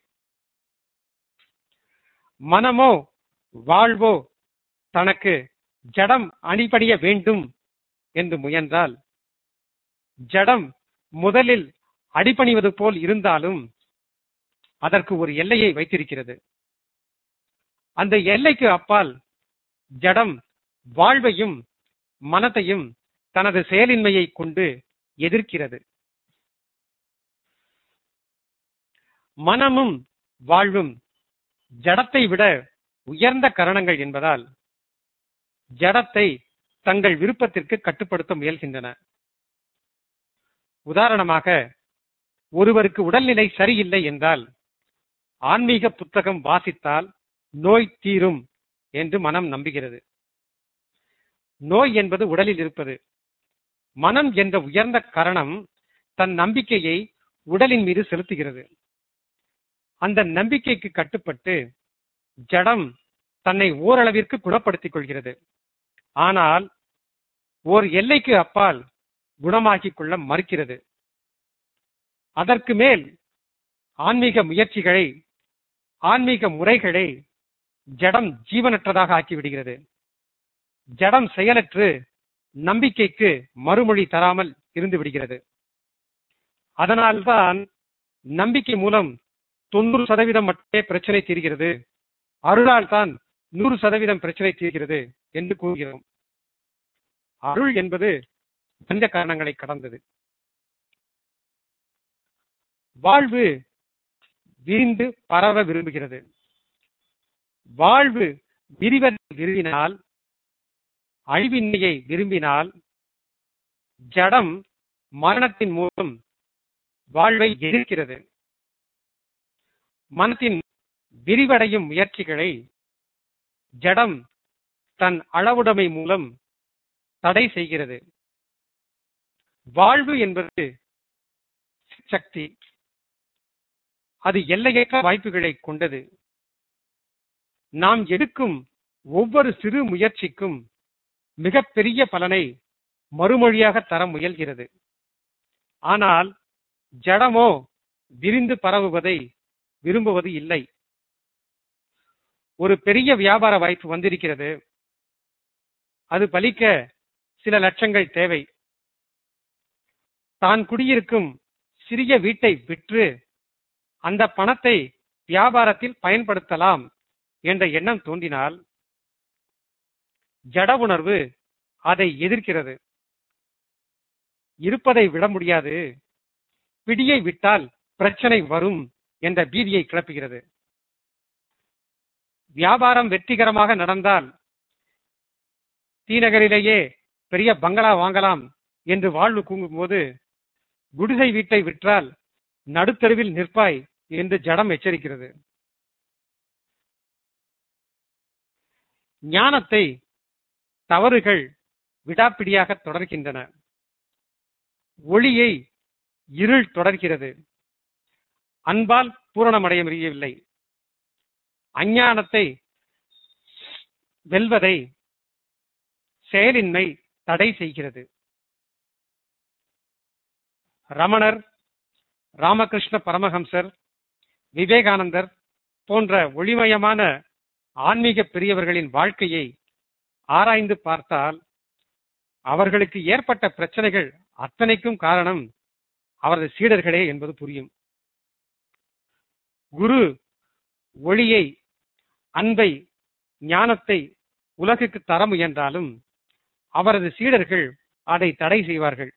மனமோ வாழ்வோ தனக்கு ஜடம் அணிபடிய வேண்டும் என்று முயன்றால் ஜடம் முதலில் அடிபணிவது போல் இருந்தாலும் அதற்கு ஒரு எல்லையை வைத்திருக்கிறது அந்த எல்லைக்கு அப்பால் ஜடம் வாழ்வையும் மனத்தையும் தனது செயலின்மையை கொண்டு எதிர்க்கிறது மனமும் வாழ்வும் ஜடத்தை விட உயர்ந்த கரணங்கள் என்பதால் ஜடத்தை தங்கள் விருப்பத்திற்கு கட்டுப்படுத்த முயல்கின்றன உதாரணமாக ஒருவருக்கு உடல்நிலை சரியில்லை என்றால் ஆன்மீக புத்தகம் வாசித்தால் நோய் தீரும் என்று மனம் நம்புகிறது நோய் என்பது உடலில் இருப்பது மனம் என்ற உயர்ந்த கரணம் தன் நம்பிக்கையை உடலின் மீது செலுத்துகிறது அந்த நம்பிக்கைக்கு கட்டுப்பட்டு ஜடம் தன்னை ஓரளவிற்கு குணப்படுத்திக் கொள்கிறது ஆனால் ஓர் எல்லைக்கு அப்பால் குணமாக்கிக் கொள்ள மறுக்கிறது அதற்கு மேல் ஆன்மீக முயற்சிகளை ஆன்மீக முறைகளை ஜடம் ஜீவனற்றதாக ஆக்கிவிடுகிறது ஜடம் செயலற்று நம்பிக்கைக்கு மறுமொழி தராமல் இருந்து விடுகிறது அதனால்தான் நம்பிக்கை மூலம் தொண்ணூறு சதவீதம் மட்டுமே பிரச்சனை தீர்கிறது அருளால் தான் நூறு சதவீதம் பிரச்சனை தீர்கிறது என்று கூறுகிறோம் அருள் என்பது பஞ்ச காரணங்களை கடந்தது வாழ்வு விரிந்து பரவ விரும்புகிறது வாழ்வு விரிவதை விரும்பினால் அழிவின்மையை விரும்பினால் ஜடம் மரணத்தின் மூலம் வாழ்வை எதிர்க்கிறது மனத்தின் விரிவடையும் முயற்சிகளை ஜடம் தன் அளவுடைமை மூலம் தடை செய்கிறது வாழ்வு என்பது சக்தி அது எல்லையற்ற வாய்ப்புகளை கொண்டது நாம் எடுக்கும் ஒவ்வொரு சிறு முயற்சிக்கும் மிகப்பெரிய பலனை மறுமொழியாக தர முயல்கிறது ஆனால் ஜடமோ விரிந்து பரவுவதை விரும்புவது இல்லை ஒரு பெரிய வியாபார வாய்ப்பு வந்திருக்கிறது அது பலிக்க சில லட்சங்கள் தேவை தான் குடியிருக்கும் சிறிய வீட்டை விற்று அந்த பணத்தை வியாபாரத்தில் பயன்படுத்தலாம் என்ற எண்ணம் தோன்றினால் ஜட உணர்வு அதை எதிர்க்கிறது இருப்பதை விட முடியாது பிடியை விட்டால் பிரச்சனை வரும் என்ற பீதியை கிளப்புகிறது வியாபாரம் வெற்றிகரமாக நடந்தால் தீநகரிலேயே பெரிய பங்களா வாங்கலாம் என்று வாழ்வு கூங்கும்போது குடிசை வீட்டை விற்றால் நடுத்தருவில் நிற்பாய் என்று ஜடம் எச்சரிக்கிறது ஞானத்தை தவறுகள் விடாப்பிடியாக தொடர்கின்றன ஒளியை இருள் தொடர்கிறது அன்பால் பூரணமடைய முடியவில்லை அஞ்ஞானத்தை வெல்வதை செயலின்மை தடை செய்கிறது ரமணர் ராமகிருஷ்ண பரமஹம்சர் விவேகானந்தர் போன்ற ஒளிமயமான ஆன்மீக பெரியவர்களின் வாழ்க்கையை ஆராய்ந்து பார்த்தால் அவர்களுக்கு ஏற்பட்ட பிரச்சனைகள் அத்தனைக்கும் காரணம் அவரது சீடர்களே என்பது புரியும் குரு ஒளியை அன்பை ஞானத்தை உலகுக்கு தர முயன்றாலும் அவரது சீடர்கள் அதை தடை செய்வார்கள்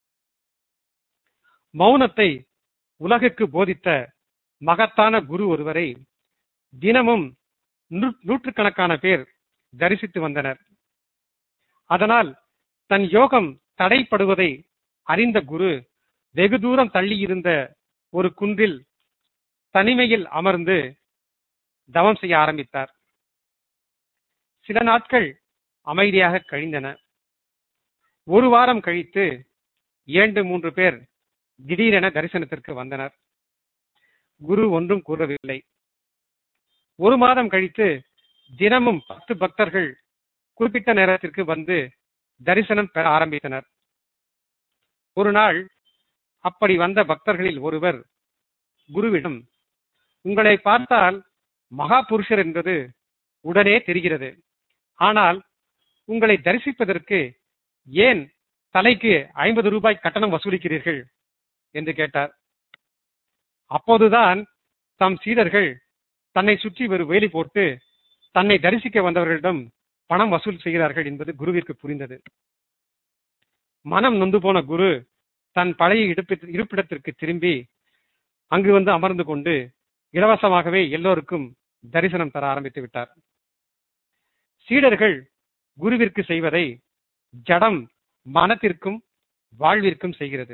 மௌனத்தை உலகுக்கு போதித்த மகத்தான குரு ஒருவரை தினமும் நூ- நூற்றுக்கணக்கான பேர் தரிசித்து வந்தனர் அதனால் தன் யோகம் தடைப்படுவதை அறிந்த குரு வெகு தூரம் தள்ளியிருந்த ஒரு குன்றில் தனிமையில் அமர்ந்து தவம் செய்ய ஆரம்பித்தார் சில நாட்கள் அமைதியாக கழிந்தன ஒரு வாரம் கழித்து இரண்டு மூன்று பேர் திடீரென தரிசனத்திற்கு வந்தனர் குரு ஒன்றும் கூறவில்லை ஒரு மாதம் கழித்து தினமும் பத்து பக்தர்கள் குறிப்பிட்ட நேரத்திற்கு வந்து தரிசனம் பெற ஆரம்பித்தனர் ஒரு நாள் அப்படி வந்த பக்தர்களில் ஒருவர் குருவிடம் உங்களை பார்த்தால் மகா புருஷர் என்பது உடனே தெரிகிறது ஆனால் உங்களை தரிசிப்பதற்கு ஏன் தலைக்கு ஐம்பது ரூபாய் கட்டணம் வசூலிக்கிறீர்கள் என்று கேட்டார் அப்போதுதான் தம் சீடர்கள் தன்னை சுற்றி ஒரு வேலி போட்டு தன்னை தரிசிக்க வந்தவர்களிடம் பணம் வசூல் செய்கிறார்கள் என்பது குருவிற்கு புரிந்தது மனம் நொந்து போன குரு தன் பழைய இருப்பி- இருப்பிடத்திற்கு திரும்பி அங்கு வந்து அமர்ந்து கொண்டு இலவசமாகவே எல்லோருக்கும் தரிசனம் தர ஆரம்பித்து விட்டார் சீடர்கள் குருவிற்கு செய்வதை ஜடம் மனத்திற்கும் வாழ்விற்கும் செய்கிறது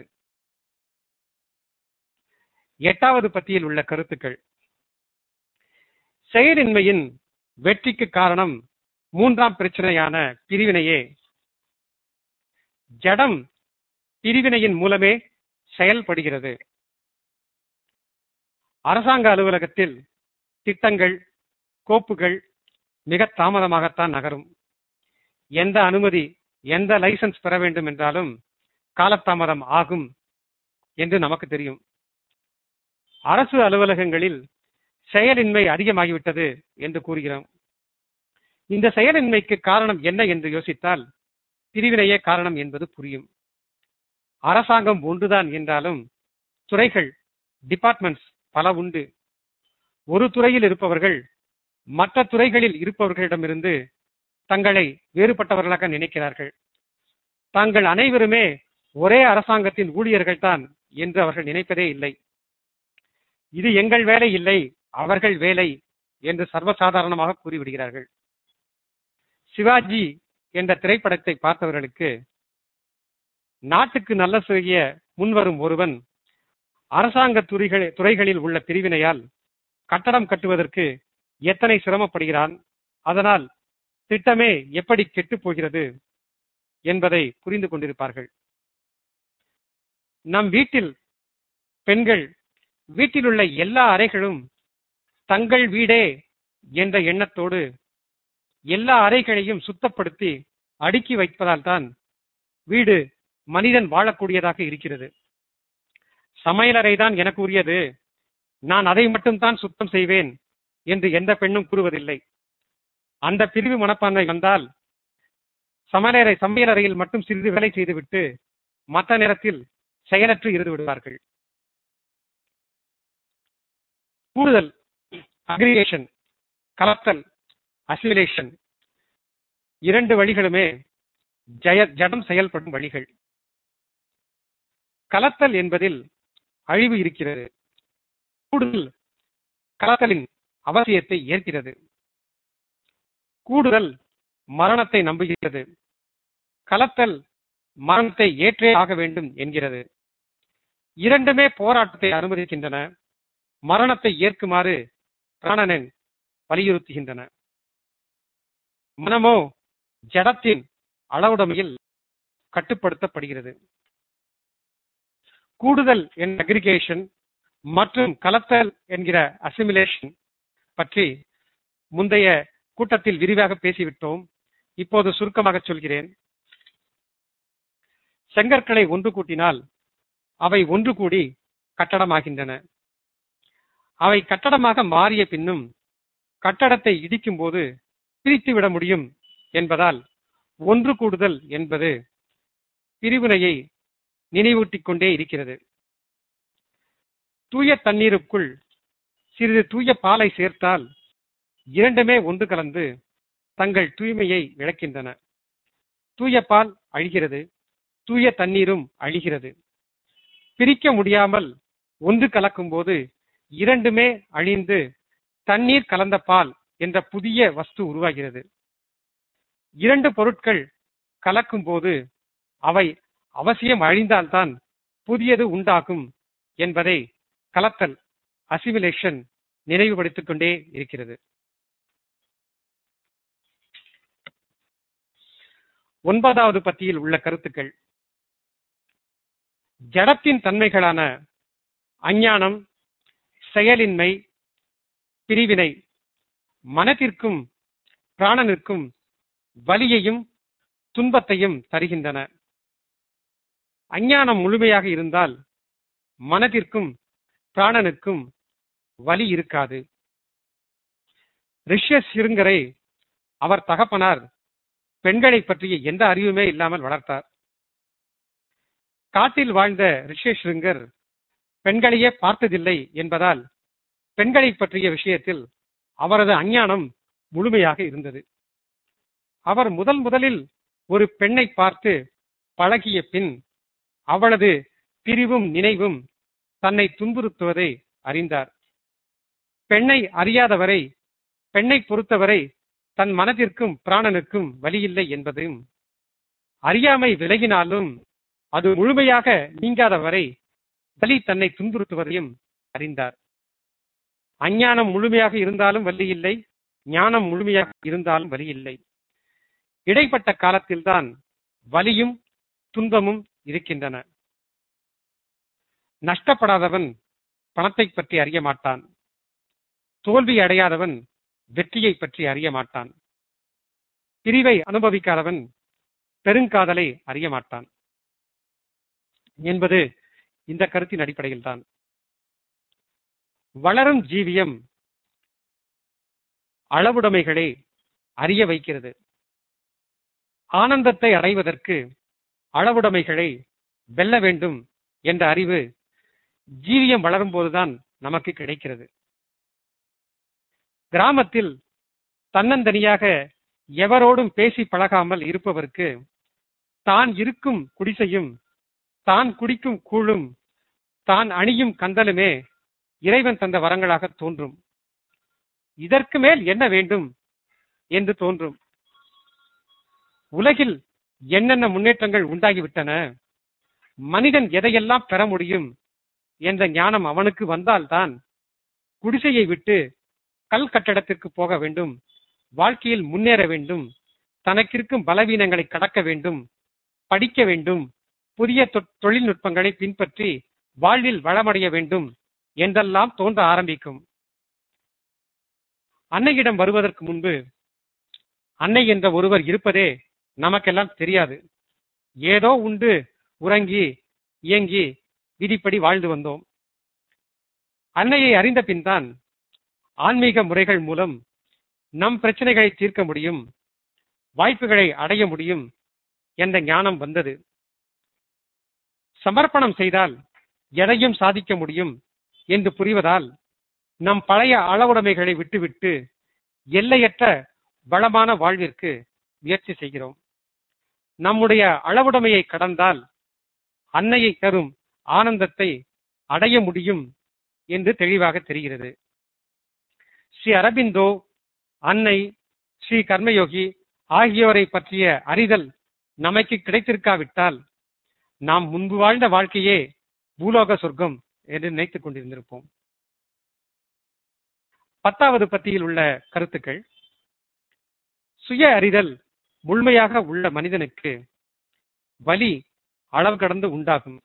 எட்டாவது பத்தியில் உள்ள கருத்துக்கள் செயலின்மையின் வெற்றிக்கு காரணம் மூன்றாம் பிரச்சனையான பிரிவினையே ஜடம் பிரிவினையின் மூலமே செயல்படுகிறது அரசாங்க அலுவலகத்தில் திட்டங்கள் கோப்புகள் மிக தாமதமாகத்தான் நகரும் எந்த அனுமதி எந்த லைசன்ஸ் பெற வேண்டும் என்றாலும் காலதாமதம் ஆகும் என்று நமக்கு தெரியும் அரசு அலுவலகங்களில் செயலின்மை அதிகமாகிவிட்டது என்று கூறுகிறோம் இந்த செயலின்மைக்கு காரணம் என்ன என்று யோசித்தால் பிரிவினையே காரணம் என்பது புரியும் அரசாங்கம் ஒன்றுதான் என்றாலும் துறைகள் டிபார்ட்மெண்ட்ஸ் பல உண்டு ஒரு துறையில் இருப்பவர்கள் மற்ற துறைகளில் இருப்பவர்களிடமிருந்து தங்களை வேறுபட்டவர்களாக நினைக்கிறார்கள் தாங்கள் அனைவருமே ஒரே அரசாங்கத்தின் ஊழியர்கள்தான் என்று அவர்கள் நினைப்பதே இல்லை இது எங்கள் வேலை இல்லை அவர்கள் வேலை என்று சர்வசாதாரணமாக கூறிவிடுகிறார்கள் சிவாஜி என்ற திரைப்படத்தை பார்த்தவர்களுக்கு நாட்டுக்கு நல்ல செய்ய முன்வரும் ஒருவன் அரசாங்க துறைகள் துறைகளில் உள்ள பிரிவினையால் கட்டடம் கட்டுவதற்கு எத்தனை சிரமப்படுகிறான் அதனால் திட்டமே எப்படி கெட்டுப் போகிறது என்பதை புரிந்து கொண்டிருப்பார்கள் நம் வீட்டில் பெண்கள் வீட்டில் உள்ள எல்லா அறைகளும் தங்கள் வீடே என்ற எண்ணத்தோடு எல்லா அறைகளையும் சுத்தப்படுத்தி அடுக்கி வைப்பதால் தான் வீடு மனிதன் வாழக்கூடியதாக இருக்கிறது சமையலறை தான் எனக்கு உரியது நான் அதை மட்டும்தான் சுத்தம் செய்வேன் என்று எந்த பெண்ணும் கூறுவதில்லை அந்த பிரிவு மனப்பான்மை வந்தால் சமையலறை சமையலறையில் மட்டும் சிறிது வேலை செய்துவிட்டு மற்ற நேரத்தில் செயலற்று இருந்து விடுவார்கள் கூடுதல் அக்ரிகேஷன் கலத்தல் அசிமிலேஷன் இரண்டு வழிகளுமே ஜய ஜடம் செயல்படும் வழிகள் கலத்தல் என்பதில் அழிவு இருக்கிறது கூடுதல் கலத்தலின் அவசியத்தை ஏற்கிறது கூடுதல் மரணத்தை நம்புகிறது கலத்தல் மரணத்தை ஏற்றே ஆக வேண்டும் என்கிறது இரண்டுமே போராட்டத்தை அனுமதிக்கின்றன மரணத்தை ஏற்குமாறு பிராணனன் வலியுறுத்துகின்றன மனமோ ஜடத்தின் அளவுடைமையில் கட்டுப்படுத்தப்படுகிறது கூடுதல் என் அக்ரிகேஷன் மற்றும் கலத்தல் என்கிற அசிமிலேஷன் பற்றி முந்தைய கூட்டத்தில் விரிவாக பேசிவிட்டோம் இப்போது சுருக்கமாக சொல்கிறேன் செங்கற்களை ஒன்று கூட்டினால் அவை ஒன்று கூடி கட்டடமாகின்றன அவை கட்டடமாக மாறிய பின்னும் கட்டடத்தை இடிக்கும் போது பிரித்து விட முடியும் என்பதால் ஒன்று கூடுதல் என்பது பிரிவினையை நினைவூட்டிக் கொண்டே இருக்கிறது தூய தண்ணீருக்குள் சிறிது தூய பாலை சேர்த்தால் இரண்டுமே ஒன்று கலந்து தங்கள் தூய்மையை இழக்கின்றன தூய பால் அழிகிறது தூய தண்ணீரும் அழிகிறது பிரிக்க முடியாமல் ஒன்று கலக்கும் போது இரண்டுமே அழிந்து தண்ணீர் கலந்த பால் என்ற புதிய வஸ்து உருவாகிறது இரண்டு பொருட்கள் கலக்கும் போது அவை அவசியம் அழிந்தால்தான் புதியது உண்டாகும் என்பதை கலத்தல் அசிமிலேஷன் நினைவுபடுத்திக் கொண்டே இருக்கிறது ஒன்பதாவது பத்தியில் உள்ள கருத்துக்கள் ஜடத்தின் தன்மைகளான அஞ்ஞானம் செயலின்மை பிரிவினை மனத்திற்கும் பிராணனிற்கும் வலியையும் துன்பத்தையும் தருகின்றன அஞ்ஞானம் முழுமையாக இருந்தால் மனதிற்கும் பிராணனுக்கும் வலி இருக்காது ரிஷ்யஸ் இருங்கரை அவர் தகப்பனார் பெண்களை பற்றிய எந்த அறிவுமே இல்லாமல் வளர்த்தார் காட்டில் வாழ்ந்த ரிஷேஷ்ருங்கர் பெண்களையே பார்த்ததில்லை என்பதால் பெண்களை பற்றிய விஷயத்தில் அவரது அஞ்ஞானம் முழுமையாக இருந்தது அவர் முதல் முதலில் ஒரு பெண்ணை பார்த்து பழகிய பின் அவளது பிரிவும் நினைவும் தன்னை துன்புறுத்துவதை அறிந்தார் பெண்ணை அறியாதவரை பெண்ணை பொறுத்தவரை தன் மனதிற்கும் பிராணனுக்கும் வலியில்லை என்பதும் அறியாமை விலகினாலும் அது முழுமையாக நீங்காத வரை வலி தன்னை துன்புறுத்துவதையும் அறிந்தார் அஞ்ஞானம் முழுமையாக இருந்தாலும் வலி இல்லை ஞானம் முழுமையாக இருந்தாலும் வலி இல்லை இடைப்பட்ட காலத்தில்தான் வலியும் துன்பமும் இருக்கின்றன நஷ்டப்படாதவன் பணத்தை பற்றி அறிய மாட்டான் தோல்வி அடையாதவன் வெற்றியை பற்றி அறிய மாட்டான் பிரிவை அனுபவிக்காதவன் பெருங்காதலை அறிய மாட்டான் என்பது இந்த கருத்தின் அடிப்படையில் தான் வளரும் ஜீவியம் அளவுடைமைகளை அறிய வைக்கிறது ஆனந்தத்தை அடைவதற்கு அளவுடைமைகளை வெல்ல வேண்டும் என்ற அறிவு ஜீவியம் வளரும் போதுதான் நமக்கு கிடைக்கிறது கிராமத்தில் தன்னந்தனியாக எவரோடும் பேசி பழகாமல் இருப்பவருக்கு தான் இருக்கும் குடிசையும் தான் குடிக்கும் கூழும் தான் அணியும் கந்தலுமே இறைவன் தந்த வரங்களாக தோன்றும் இதற்கு மேல் என்ன வேண்டும் என்று தோன்றும் உலகில் என்னென்ன முன்னேற்றங்கள் உண்டாகிவிட்டன மனிதன் எதையெல்லாம் பெற முடியும் என்ற ஞானம் அவனுக்கு வந்தால்தான் குடிசையை விட்டு கல் கட்டடத்திற்கு போக வேண்டும் வாழ்க்கையில் முன்னேற வேண்டும் தனக்கிருக்கும் பலவீனங்களை கடக்க வேண்டும் படிக்க வேண்டும் புதிய தொ- தொழில்நுட்பங்களை பின்பற்றி வாழ்வில் வளமடைய வேண்டும் என்றெல்லாம் தோன்ற ஆரம்பிக்கும் அன்னையிடம் வருவதற்கு முன்பு அன்னை என்ற ஒருவர் இருப்பதே நமக்கெல்லாம் தெரியாது ஏதோ உண்டு உறங்கி இயங்கி விதிப்படி வாழ்ந்து வந்தோம் அன்னையை அறிந்த பின்தான் ஆன்மீக முறைகள் மூலம் நம் பிரச்சனைகளை தீர்க்க முடியும் வாய்ப்புகளை அடைய முடியும் என்ற ஞானம் வந்தது சமர்ப்பணம் செய்தால் எதையும் சாதிக்க முடியும் என்று புரிவதால் நம் பழைய அளவுடைமைகளை விட்டுவிட்டு எல்லையற்ற வளமான வாழ்விற்கு முயற்சி செய்கிறோம் நம்முடைய அளவுடைமையை கடந்தால் அன்னையை தரும் ஆனந்தத்தை அடைய முடியும் என்று தெளிவாக தெரிகிறது ஸ்ரீ அரபிந்தோ அன்னை ஸ்ரீ கர்மயோகி ஆகியோரை பற்றிய அறிதல் நமக்கு கிடைத்திருக்காவிட்டால் நாம் முன்பு வாழ்ந்த வாழ்க்கையே பூலோக சொர்க்கம் என்று நினைத்துக் கொண்டிருந்திருப்போம் பத்தாவது பத்தியில் உள்ள கருத்துக்கள் சுய அறிதல் முழுமையாக உள்ள மனிதனுக்கு வலி அளவு கடந்து உண்டாகும்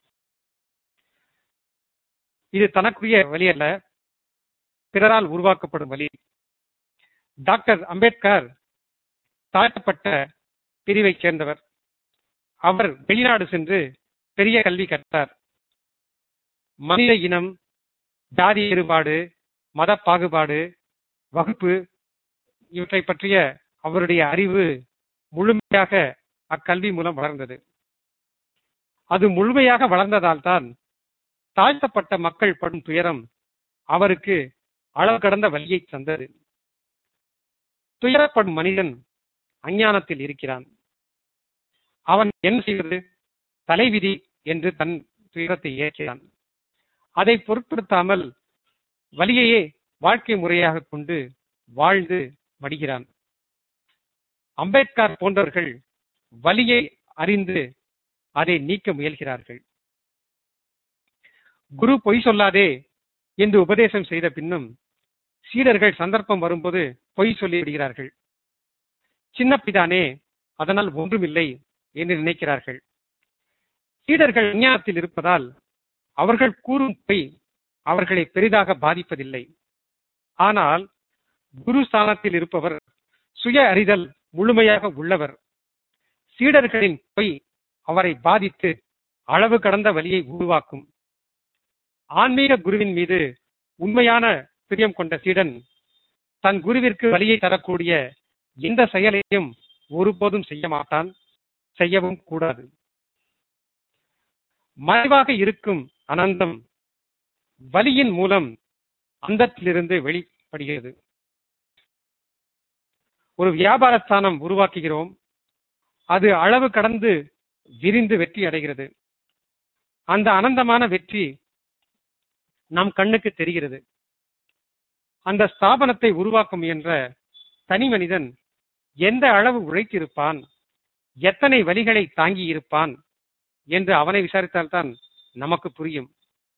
இது தனக்குரிய வலி அல்ல பிறரால் உருவாக்கப்படும் வலி டாக்டர் அம்பேத்கர் தாழ்த்தப்பட்ட பிரிவைச் சேர்ந்தவர் அவர் வெளிநாடு சென்று பெரிய கல்வி கற்றார் மனித இனம் ஜாதி வேறுபாடு மத பாகுபாடு வகுப்பு இவற்றை பற்றிய அவருடைய அறிவு முழுமையாக அக்கல்வி மூலம் வளர்ந்தது அது முழுமையாக வளர்ந்ததால் தான் தாழ்த்தப்பட்ட மக்கள் படும் துயரம் அவருக்கு அளவு கடந்த வலியை தந்தது துயரப்படும் மனிதன் அஞ்ஞானத்தில் இருக்கிறான் அவன் என்ன செய்வது தலைவிதி என்று தன் துயரத்தை ஏற்கிறான் அதை பொருட்படுத்தாமல் வலியையே வாழ்க்கை முறையாக கொண்டு வாழ்ந்து மடிகிறான் அம்பேத்கர் போன்றவர்கள் வலியை அறிந்து அதை நீக்க முயல்கிறார்கள் குரு பொய் சொல்லாதே என்று உபதேசம் செய்த பின்னும் சீடர்கள் சந்தர்ப்பம் வரும்போது பொய் சொல்லி விடுகிறார்கள் சின்ன பிதானே அதனால் ஒன்றுமில்லை என்று நினைக்கிறார்கள் சீடர்கள் விஞ்ஞானத்தில் இருப்பதால் அவர்கள் கூறும் பொய் அவர்களை பெரிதாக பாதிப்பதில்லை ஆனால் குரு ஸ்தானத்தில் இருப்பவர் சுய அறிதல் முழுமையாக உள்ளவர் சீடர்களின் பொய் அவரை பாதித்து அளவு கடந்த வழியை உருவாக்கும் ஆன்மீக குருவின் மீது உண்மையான பிரியம் கொண்ட சீடன் தன் குருவிற்கு வழியை தரக்கூடிய எந்த செயலையும் ஒருபோதும் செய்ய மாட்டான் செய்யவும் கூடாது மறைவாக இருக்கும் அனந்தம் வலியின் மூலம் அந்தத்திலிருந்து வெளிப்படுகிறது ஒரு வியாபார ஸ்தானம் உருவாக்குகிறோம் அது அளவு கடந்து விரிந்து வெற்றி அடைகிறது அந்த அனந்தமான வெற்றி நம் கண்ணுக்கு தெரிகிறது அந்த ஸ்தாபனத்தை உருவாக்க முயன்ற தனி மனிதன் எந்த அளவு உழைத்திருப்பான் எத்தனை வழிகளை தாங்கி இருப்பான் என்று அவனை விசாரித்தால்தான் நமக்கு புரியும்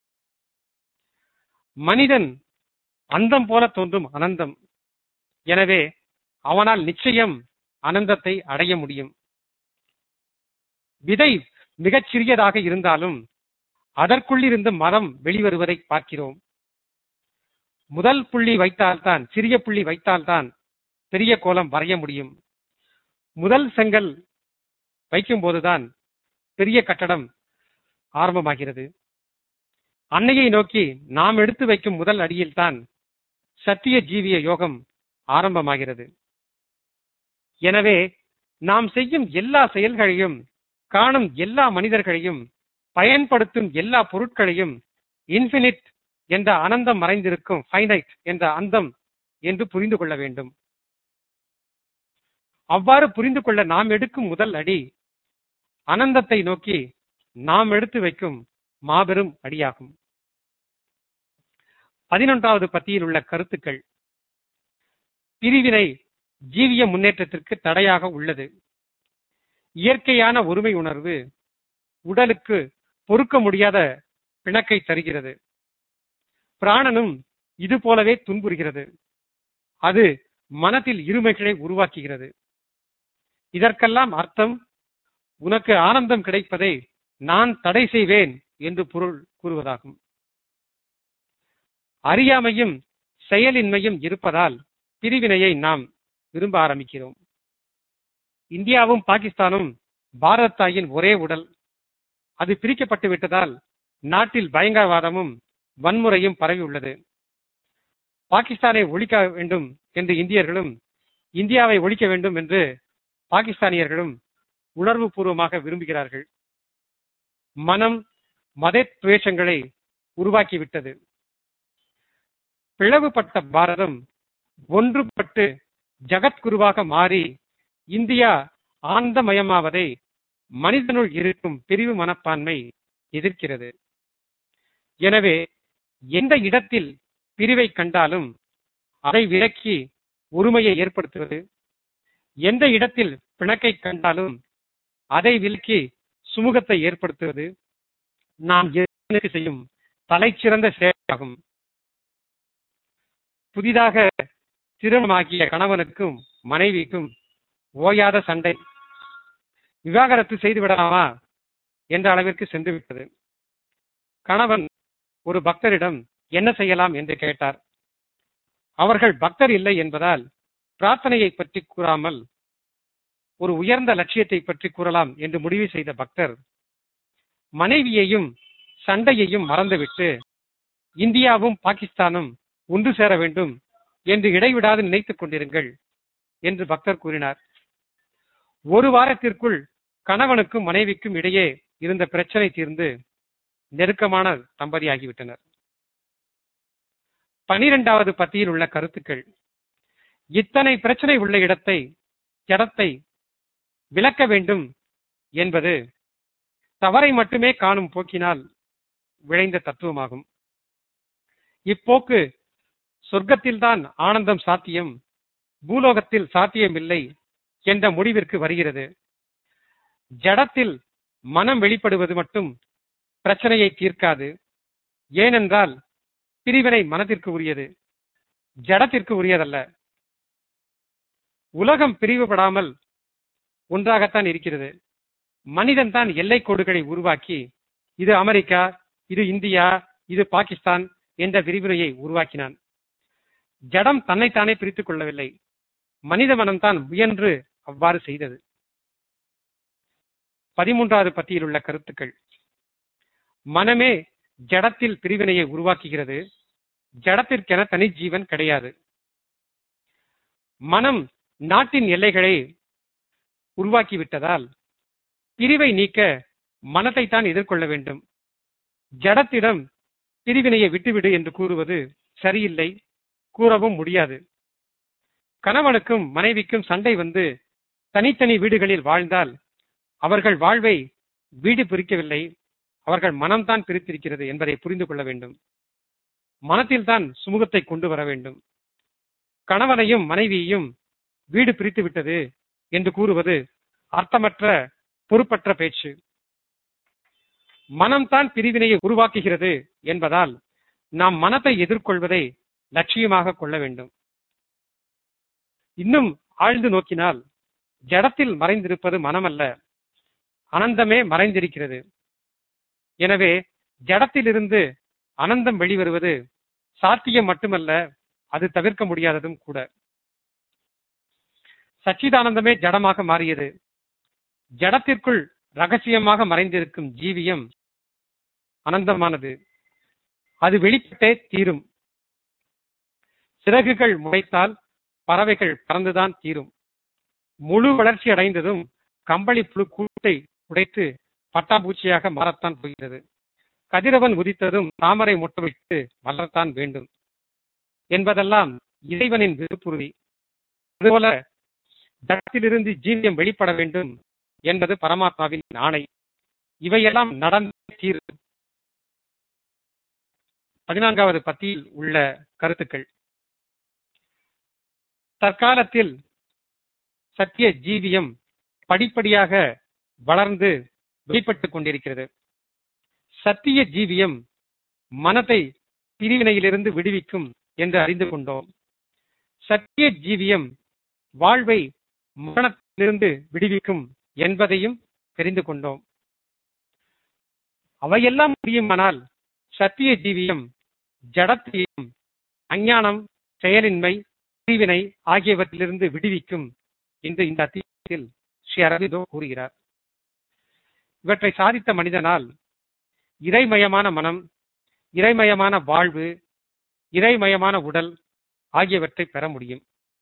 மனிதன் அந்தம் போல தோன்றும் அனந்தம் எனவே அவனால் நிச்சயம் அனந்தத்தை அடைய முடியும் விதை மிகச் சிறியதாக இருந்தாலும் அதற்குள்ளிருந்து மரம் வெளிவருவதை பார்க்கிறோம் முதல் புள்ளி வைத்தால்தான் சிறிய புள்ளி வைத்தால்தான் பெரிய கோலம் வரைய முடியும் முதல் செங்கல் வைக்கும் போதுதான் பெரிய கட்டடம் ஆரம்பமாகிறது அன்னையை நோக்கி நாம் எடுத்து வைக்கும் முதல் அடியில்தான் சத்திய ஜீவிய யோகம் ஆரம்பமாகிறது எனவே நாம் செய்யும் எல்லா செயல்களையும் காணும் எல்லா மனிதர்களையும் பயன்படுத்தும் எல்லா பொருட்களையும் இன்பினிட் என்ற அனந்தம் மறைந்திருக்கும் ஃபைனைட் என்ற அந்தம் என்று புரிந்து கொள்ள வேண்டும் அவ்வாறு புரிந்து கொள்ள நாம் எடுக்கும் முதல் அடி அனந்தத்தை நோக்கி நாம் எடுத்து வைக்கும் மாபெரும் அடியாகும் பதினொன்றாவது பத்தியில் உள்ள கருத்துக்கள் பிரிவினை ஜீவிய முன்னேற்றத்திற்கு தடையாக உள்ளது இயற்கையான ஒருமை உணர்வு உடலுக்கு பொறுக்க முடியாத பிணக்கை தருகிறது பிராணனும் இது போலவே துன்புறுகிறது அது மனத்தில் இருமைகளை உருவாக்குகிறது இதற்கெல்லாம் அர்த்தம் உனக்கு ஆனந்தம் கிடைப்பதை நான் தடை செய்வேன் என்று பொருள் கூறுவதாகும் அறியாமையும் செயலின்மையும் இருப்பதால் பிரிவினையை நாம் விரும்ப ஆரம்பிக்கிறோம் இந்தியாவும் பாகிஸ்தானும் பாரத தாயின் ஒரே உடல் அது பிரிக்கப்பட்டு விட்டதால் நாட்டில் பயங்கரவாதமும் வன்முறையும் பரவி உள்ளது பாகிஸ்தானை ஒழிக்க வேண்டும் என்று இந்தியர்களும் இந்தியாவை ஒழிக்க வேண்டும் என்று பாகிஸ்தானியர்களும் உணர்வு பூர்வமாக விரும்புகிறார்கள் மனம் மத துவேஷங்களை உருவாக்கிவிட்டது பிளவுபட்ட பாரதம் ஒன்றுபட்டு ஜகத்குருவாக மாறி இந்தியா ஆனந்தமயமாவதை மனிதனுள் இருக்கும் பிரிவு மனப்பான்மை எதிர்க்கிறது எனவே எந்த இடத்தில் பிரிவை கண்டாலும் அதை விலக்கி ஒருமையை ஏற்படுத்துவது எந்த இடத்தில் பிணக்கை கண்டாலும் அதை விலக்கி சுமூகத்தை ஏற்படுத்துவது நாம் இறைவனுக்கு செய்யும் தலைச்சிறந்த சேவையாகும் புதிதாக திருமணமாகிய கணவனுக்கும் மனைவிக்கும் ஓயாத சண்டை விவாகரத்து செய்து விடலாமா என்ற அளவிற்கு சென்று விட்டது கணவன் ஒரு பக்தரிடம் என்ன செய்யலாம் என்று கேட்டார் அவர்கள் பக்தர் இல்லை என்பதால் பிரார்த்தனையை பற்றி கூறாமல் ஒரு உயர்ந்த லட்சியத்தை பற்றி கூறலாம் என்று முடிவு செய்த பக்தர் மனைவியையும் சண்டையையும் மறந்துவிட்டு இந்தியாவும் பாகிஸ்தானும் ஒன்று சேர வேண்டும் என்று இடைவிடாது நினைத்துக் கொண்டிருங்கள் என்று பக்தர் கூறினார் ஒரு வாரத்திற்குள் கணவனுக்கும் மனைவிக்கும் இடையே இருந்த பிரச்சனை தீர்ந்து நெருக்கமான தம்பதியாகிவிட்டனர் பனிரெண்டாவது பத்தியில் உள்ள கருத்துக்கள் இத்தனை பிரச்சனை உள்ள இடத்தை ஜடத்தை விளக்க வேண்டும் என்பது தவறை மட்டுமே காணும் போக்கினால் விளைந்த தத்துவமாகும் இப்போக்கு சொர்க்கத்தில்தான் ஆனந்தம் சாத்தியம் பூலோகத்தில் சாத்தியமில்லை என்ற முடிவிற்கு வருகிறது ஜடத்தில் மனம் வெளிப்படுவது மட்டும் பிரச்சனையை தீர்க்காது ஏனென்றால் பிரிவினை மனத்திற்கு உரியது ஜடத்திற்கு உரியதல்ல உலகம் பிரிவுபடாமல் ஒன்றாகத்தான் இருக்கிறது மனிதன் தான் எல்லை கோடுகளை உருவாக்கி இது அமெரிக்கா இது இந்தியா இது பாகிஸ்தான் என்ற விரிவுரையை உருவாக்கினான் ஜடம் தன்னைத்தானே பிரித்துக் கொள்ளவில்லை மனித மனம்தான் முயன்று அவ்வாறு செய்தது பதிமூன்றாவது பத்தியில் உள்ள கருத்துக்கள் மனமே ஜடத்தில் பிரிவினையை உருவாக்குகிறது ஜடத்திற்கென தனி ஜீவன் கிடையாது மனம் நாட்டின் எல்லைகளை உருவாக்கிவிட்டதால் பிரிவை நீக்க மனத்தை தான் எதிர்கொள்ள வேண்டும் ஜடத்திடம் பிரிவினையை விட்டுவிடு என்று கூறுவது சரியில்லை கூறவும் முடியாது கணவனுக்கும் மனைவிக்கும் சண்டை வந்து தனித்தனி வீடுகளில் வாழ்ந்தால் அவர்கள் வாழ்வை வீடு பிரிக்கவில்லை அவர்கள் மனம்தான் பிரித்திருக்கிறது என்பதை புரிந்து கொள்ள வேண்டும் மனத்தில்தான் சுமூகத்தை கொண்டு வர வேண்டும் கணவனையும் மனைவியையும் வீடு பிரித்து விட்டது என்று கூறுவது அர்த்தமற்ற பொறுப்பற்ற பேச்சு மனம்தான் பிரிவினையை உருவாக்குகிறது என்பதால் நாம் மனத்தை எதிர்கொள்வதை லட்சியமாக கொள்ள வேண்டும் இன்னும் ஆழ்ந்து நோக்கினால் ஜடத்தில் மறைந்திருப்பது மனமல்ல அனந்தமே மறைந்திருக்கிறது எனவே ஜடத்திலிருந்து அனந்தம் வெளிவருவது சாத்தியம் மட்டுமல்ல அது தவிர்க்க முடியாததும் கூட சச்சிதானந்தமே ஜடமாக மாறியது ஜடத்திற்குள் ரகசியமாக மறைந்திருக்கும் ஜீவியம் அனந்தமானது அது வெளிப்பட்டே தீரும் சிறகுகள் முளைத்தால் பறவைகள் பறந்துதான் தீரும் முழு வளர்ச்சி அடைந்ததும் கம்பளி புழு கூட்டை உடைத்து பட்டாம்பூச்சியாக மாறத்தான் போகிறது கதிரவன் உதித்ததும் தாமரை முட்டமிட்டு வளரத்தான் வேண்டும் என்பதெல்லாம் இறைவனின் விருப்புறுதி அதுபோல ஜடத்திலிருந்து ஜீவியம் வெளிப்பட வேண்டும் என்பது பரமாத்மாவின் ஆணை இவையெல்லாம் நடந்த தீர் பதினான்காவது பத்தியில் உள்ள கருத்துக்கள் தற்காலத்தில் சத்திய ஜீவியம் படிப்படியாக வளர்ந்து வெளிப்பட்டுக் கொண்டிருக்கிறது சத்திய ஜீவியம் மனத்தை பிரிவினையிலிருந்து விடுவிக்கும் என்று அறிந்து கொண்டோம் சத்திய ஜீவியம் வாழ்வை மரணத்திலிருந்து விடுவிக்கும் என்பதையும் தெரிந்து கொண்டோம் அவையெல்லாம் முடியுமானால் சத்திய ஜீவியம் ஜடத்தையும் அஞ்ஞானம் செயலின்மை பிரிவினை ஆகியவற்றிலிருந்து விடுவிக்கும் என்று இந்த அத்தியாயத்தில் ஸ்ரீ அரவிந்தோ கூறுகிறார் இவற்றை சாதித்த மனிதனால் இறைமயமான மனம் இறைமயமான வாழ்வு இறைமயமான உடல் ஆகியவற்றை பெற முடியும்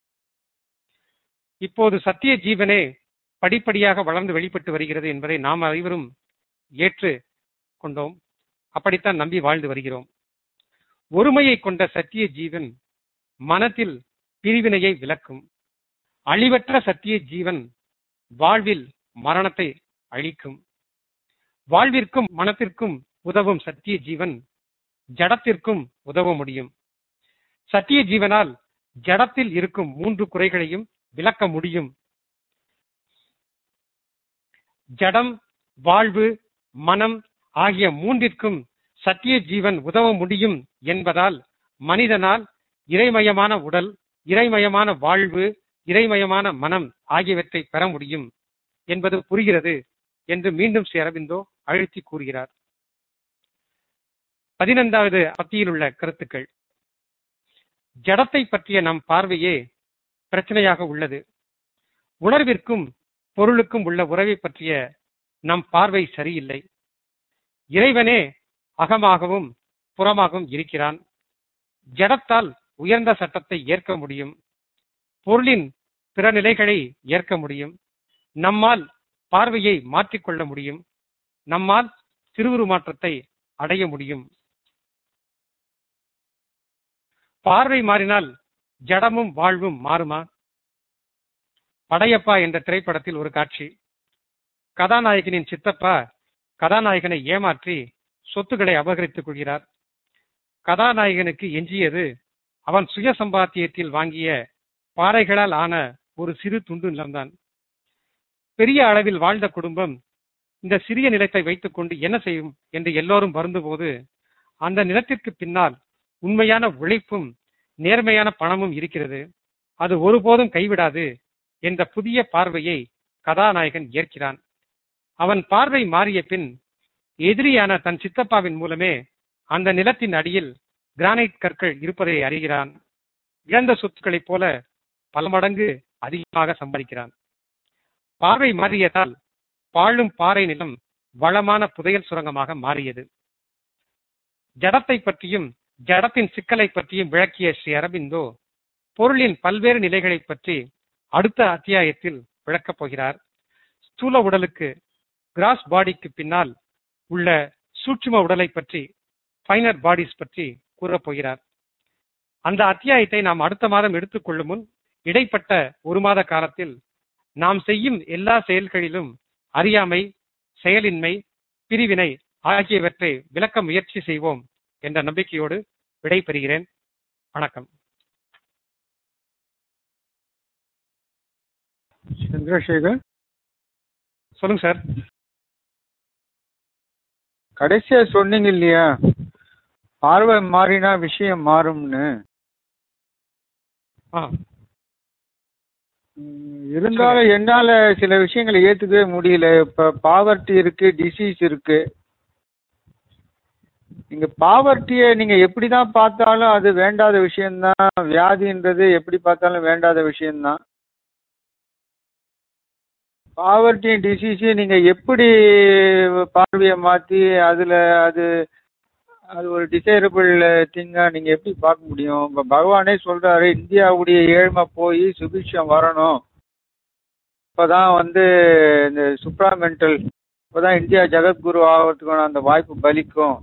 இப்போது சத்திய ஜீவனே படிப்படியாக வளர்ந்து வெளிப்பட்டு வருகிறது என்பதை நாம் அனைவரும் ஏற்று கொண்டோம் அப்படித்தான் நம்பி வாழ்ந்து வருகிறோம் ஒருமையை கொண்ட சத்திய ஜீவன் மனத்தில் பிரிவினையை விளக்கும் அழிவற்ற சத்திய ஜீவன் வாழ்வில் மரணத்தை அழிக்கும் வாழ்விற்கும் மனத்திற்கும் உதவும் சத்திய ஜீவன் ஜடத்திற்கும் உதவ முடியும் சத்திய ஜீவனால் ஜடத்தில் இருக்கும் மூன்று குறைகளையும் விளக்க முடியும் ஜடம் வாழ்வு மனம் ஆகிய மூன்றிற்கும் சத்திய ஜீவன் உதவ முடியும் என்பதால் மனிதனால் இறைமயமான உடல் இறைமயமான வாழ்வு இறைமயமான மனம் ஆகியவற்றை பெற முடியும் என்பது புரிகிறது என்று மீண்டும் ஸ்ரீ அரவிந்தோ அழுத்தி கூறுகிறார் பதினைந்தாவது பத்தியில் உள்ள கருத்துக்கள் ஜடத்தை பற்றிய நம் பார்வையே பிரச்சனையாக உள்ளது உணர்விற்கும் பொருளுக்கும் உள்ள உறவை பற்றிய நம் பார்வை சரியில்லை இறைவனே அகமாகவும் புறமாகவும் இருக்கிறான் ஜடத்தால் உயர்ந்த சட்டத்தை ஏற்க முடியும் பொருளின் பிற நிலைகளை ஏற்க முடியும் நம்மால் பார்வையை மாற்றிக்கொள்ள முடியும் நம்மால் திருவுருமாற்றத்தை அடைய முடியும் பார்வை மாறினால் ஜடமும் வாழ்வும் மாறுமா படையப்பா என்ற திரைப்படத்தில் ஒரு காட்சி கதாநாயகனின் சித்தப்பா கதாநாயகனை ஏமாற்றி சொத்துக்களை அபகரித்துக் கொள்கிறார் கதாநாயகனுக்கு எஞ்சியது அவன் சுய சம்பாத்தியத்தில் வாங்கிய பாறைகளால் ஆன ஒரு சிறு துண்டு நிலம்தான் பெரிய அளவில் வாழ்ந்த குடும்பம் இந்த சிறிய நிலத்தை வைத்துக் கொண்டு என்ன செய்யும் என்று எல்லோரும் வருந்தபோது அந்த நிலத்திற்கு பின்னால் உண்மையான உழைப்பும் நேர்மையான பணமும் இருக்கிறது அது ஒருபோதும் கைவிடாது என்ற புதிய பார்வையை கதாநாயகன் ஏற்கிறான் அவன் பார்வை மாறிய பின் எதிரியான தன் சித்தப்பாவின் மூலமே அந்த நிலத்தின் அடியில் கிரானைட் கற்கள் இருப்பதை அறிகிறான் இழந்த சொத்துக்களைப் போல பல மடங்கு அதிகமாக சம்பாதிக்கிறான் பார்வை மாறியதால் பாழும் பாறை நிலம் வளமான புதையல் சுரங்கமாக மாறியது ஜடத்தை பற்றியும் ஜடத்தின் சிக்கலை பற்றியும் விளக்கிய ஸ்ரீ அரபிந்தோ பொருளின் பல்வேறு நிலைகளை பற்றி அடுத்த அத்தியாயத்தில் விளக்கப் போகிறார் ஸ்தூல உடலுக்கு கிராஸ் பாடிக்கு பின்னால் உள்ள சூட்சும உடலை பற்றி ஃபைனர் பாடிஸ் பற்றி கூறப் போகிறார் அந்த அத்தியாயத்தை நாம் அடுத்த மாதம் எடுத்துக்கொள்ளும் முன் இடைப்பட்ட ஒரு மாத காலத்தில் நாம் செய்யும் எல்லா செயல்களிலும் அறியாமை செயலின்மை பிரிவினை ஆகியவற்றை விளக்க முயற்சி செய்வோம் என்ற நம்பிக்கையோடு விடை பெறுகிறேன் வணக்கம் சந்திரசேகர் சொல்லுங்க சார் கடைசியா சொன்னீங்க இல்லையா பார்வை மாறினா விஷயம் மாறும்னு ஆ ம், இருந்தாலும் என்னால சில விஷயங்களை ஏத்துக்கவே முடியல இப்ப பாவர்ட்டி இருக்கு டிசீஸ் இருக்கு நீங்க பாவர்ட்டிய நீங்க எப்படிதான் பார்த்தாலும் அது வேண்டாத விஷயம்தான் வியாதின்றது எப்படி பார்த்தாலும் வேண்டாத விஷயம்தான் பாவர்ட்டியும் டிசீஸையும் நீங்க எப்படி பார்வையை மாத்தி அதுல அது அது ஒரு டிசைரபிள் திங்கா நீங்க எப்படி பார்க்க முடியும் இப்ப பகவானே சொல்றாரு இந்தியாவுடைய ஏழ்மை போய் சுபிக்ஷம் வரணும் இப்பதான் வந்து இந்த சுப்ராமெண்டல் இப்பதான் இந்தியா ஜெகத்குரு ஆகிறதுக்கான அந்த வாய்ப்பு பலிக்கும்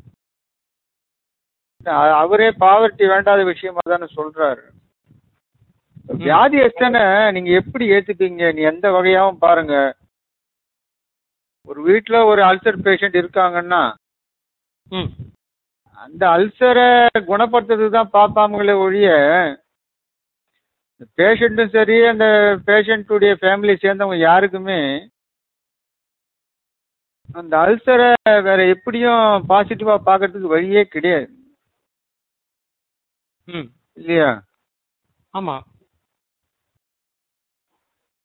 அ- அவரே பாவர்ட்டி வேண்டாத விஷயமா தானே சொல்றாரு வியாதியஸ்தனை நீங்க எப்படி ஏத்துப்பீங்க நீ எந்த வகையாவும் பாருங்க ஒரு வீட்ல ஒரு அல்சர் பேஷண்ட் இருக்காங்கன்னா ம் அந்த அல்சரை குணப்படுத்துறதுக்கு தான் பார்ப்பாங்களே ஒழிய பேஷண்ட்டும் சரி அந்த பேஷண்ட்டுடைய ஃபேமிலி சேர்ந்தவங்க யாருக்குமே அந்த அல்சரை வேற எப்படியும் பாசிட்டிவா பார்க்கறதுக்கு வழியே கிடையாது ம் இல்லையா ஆமா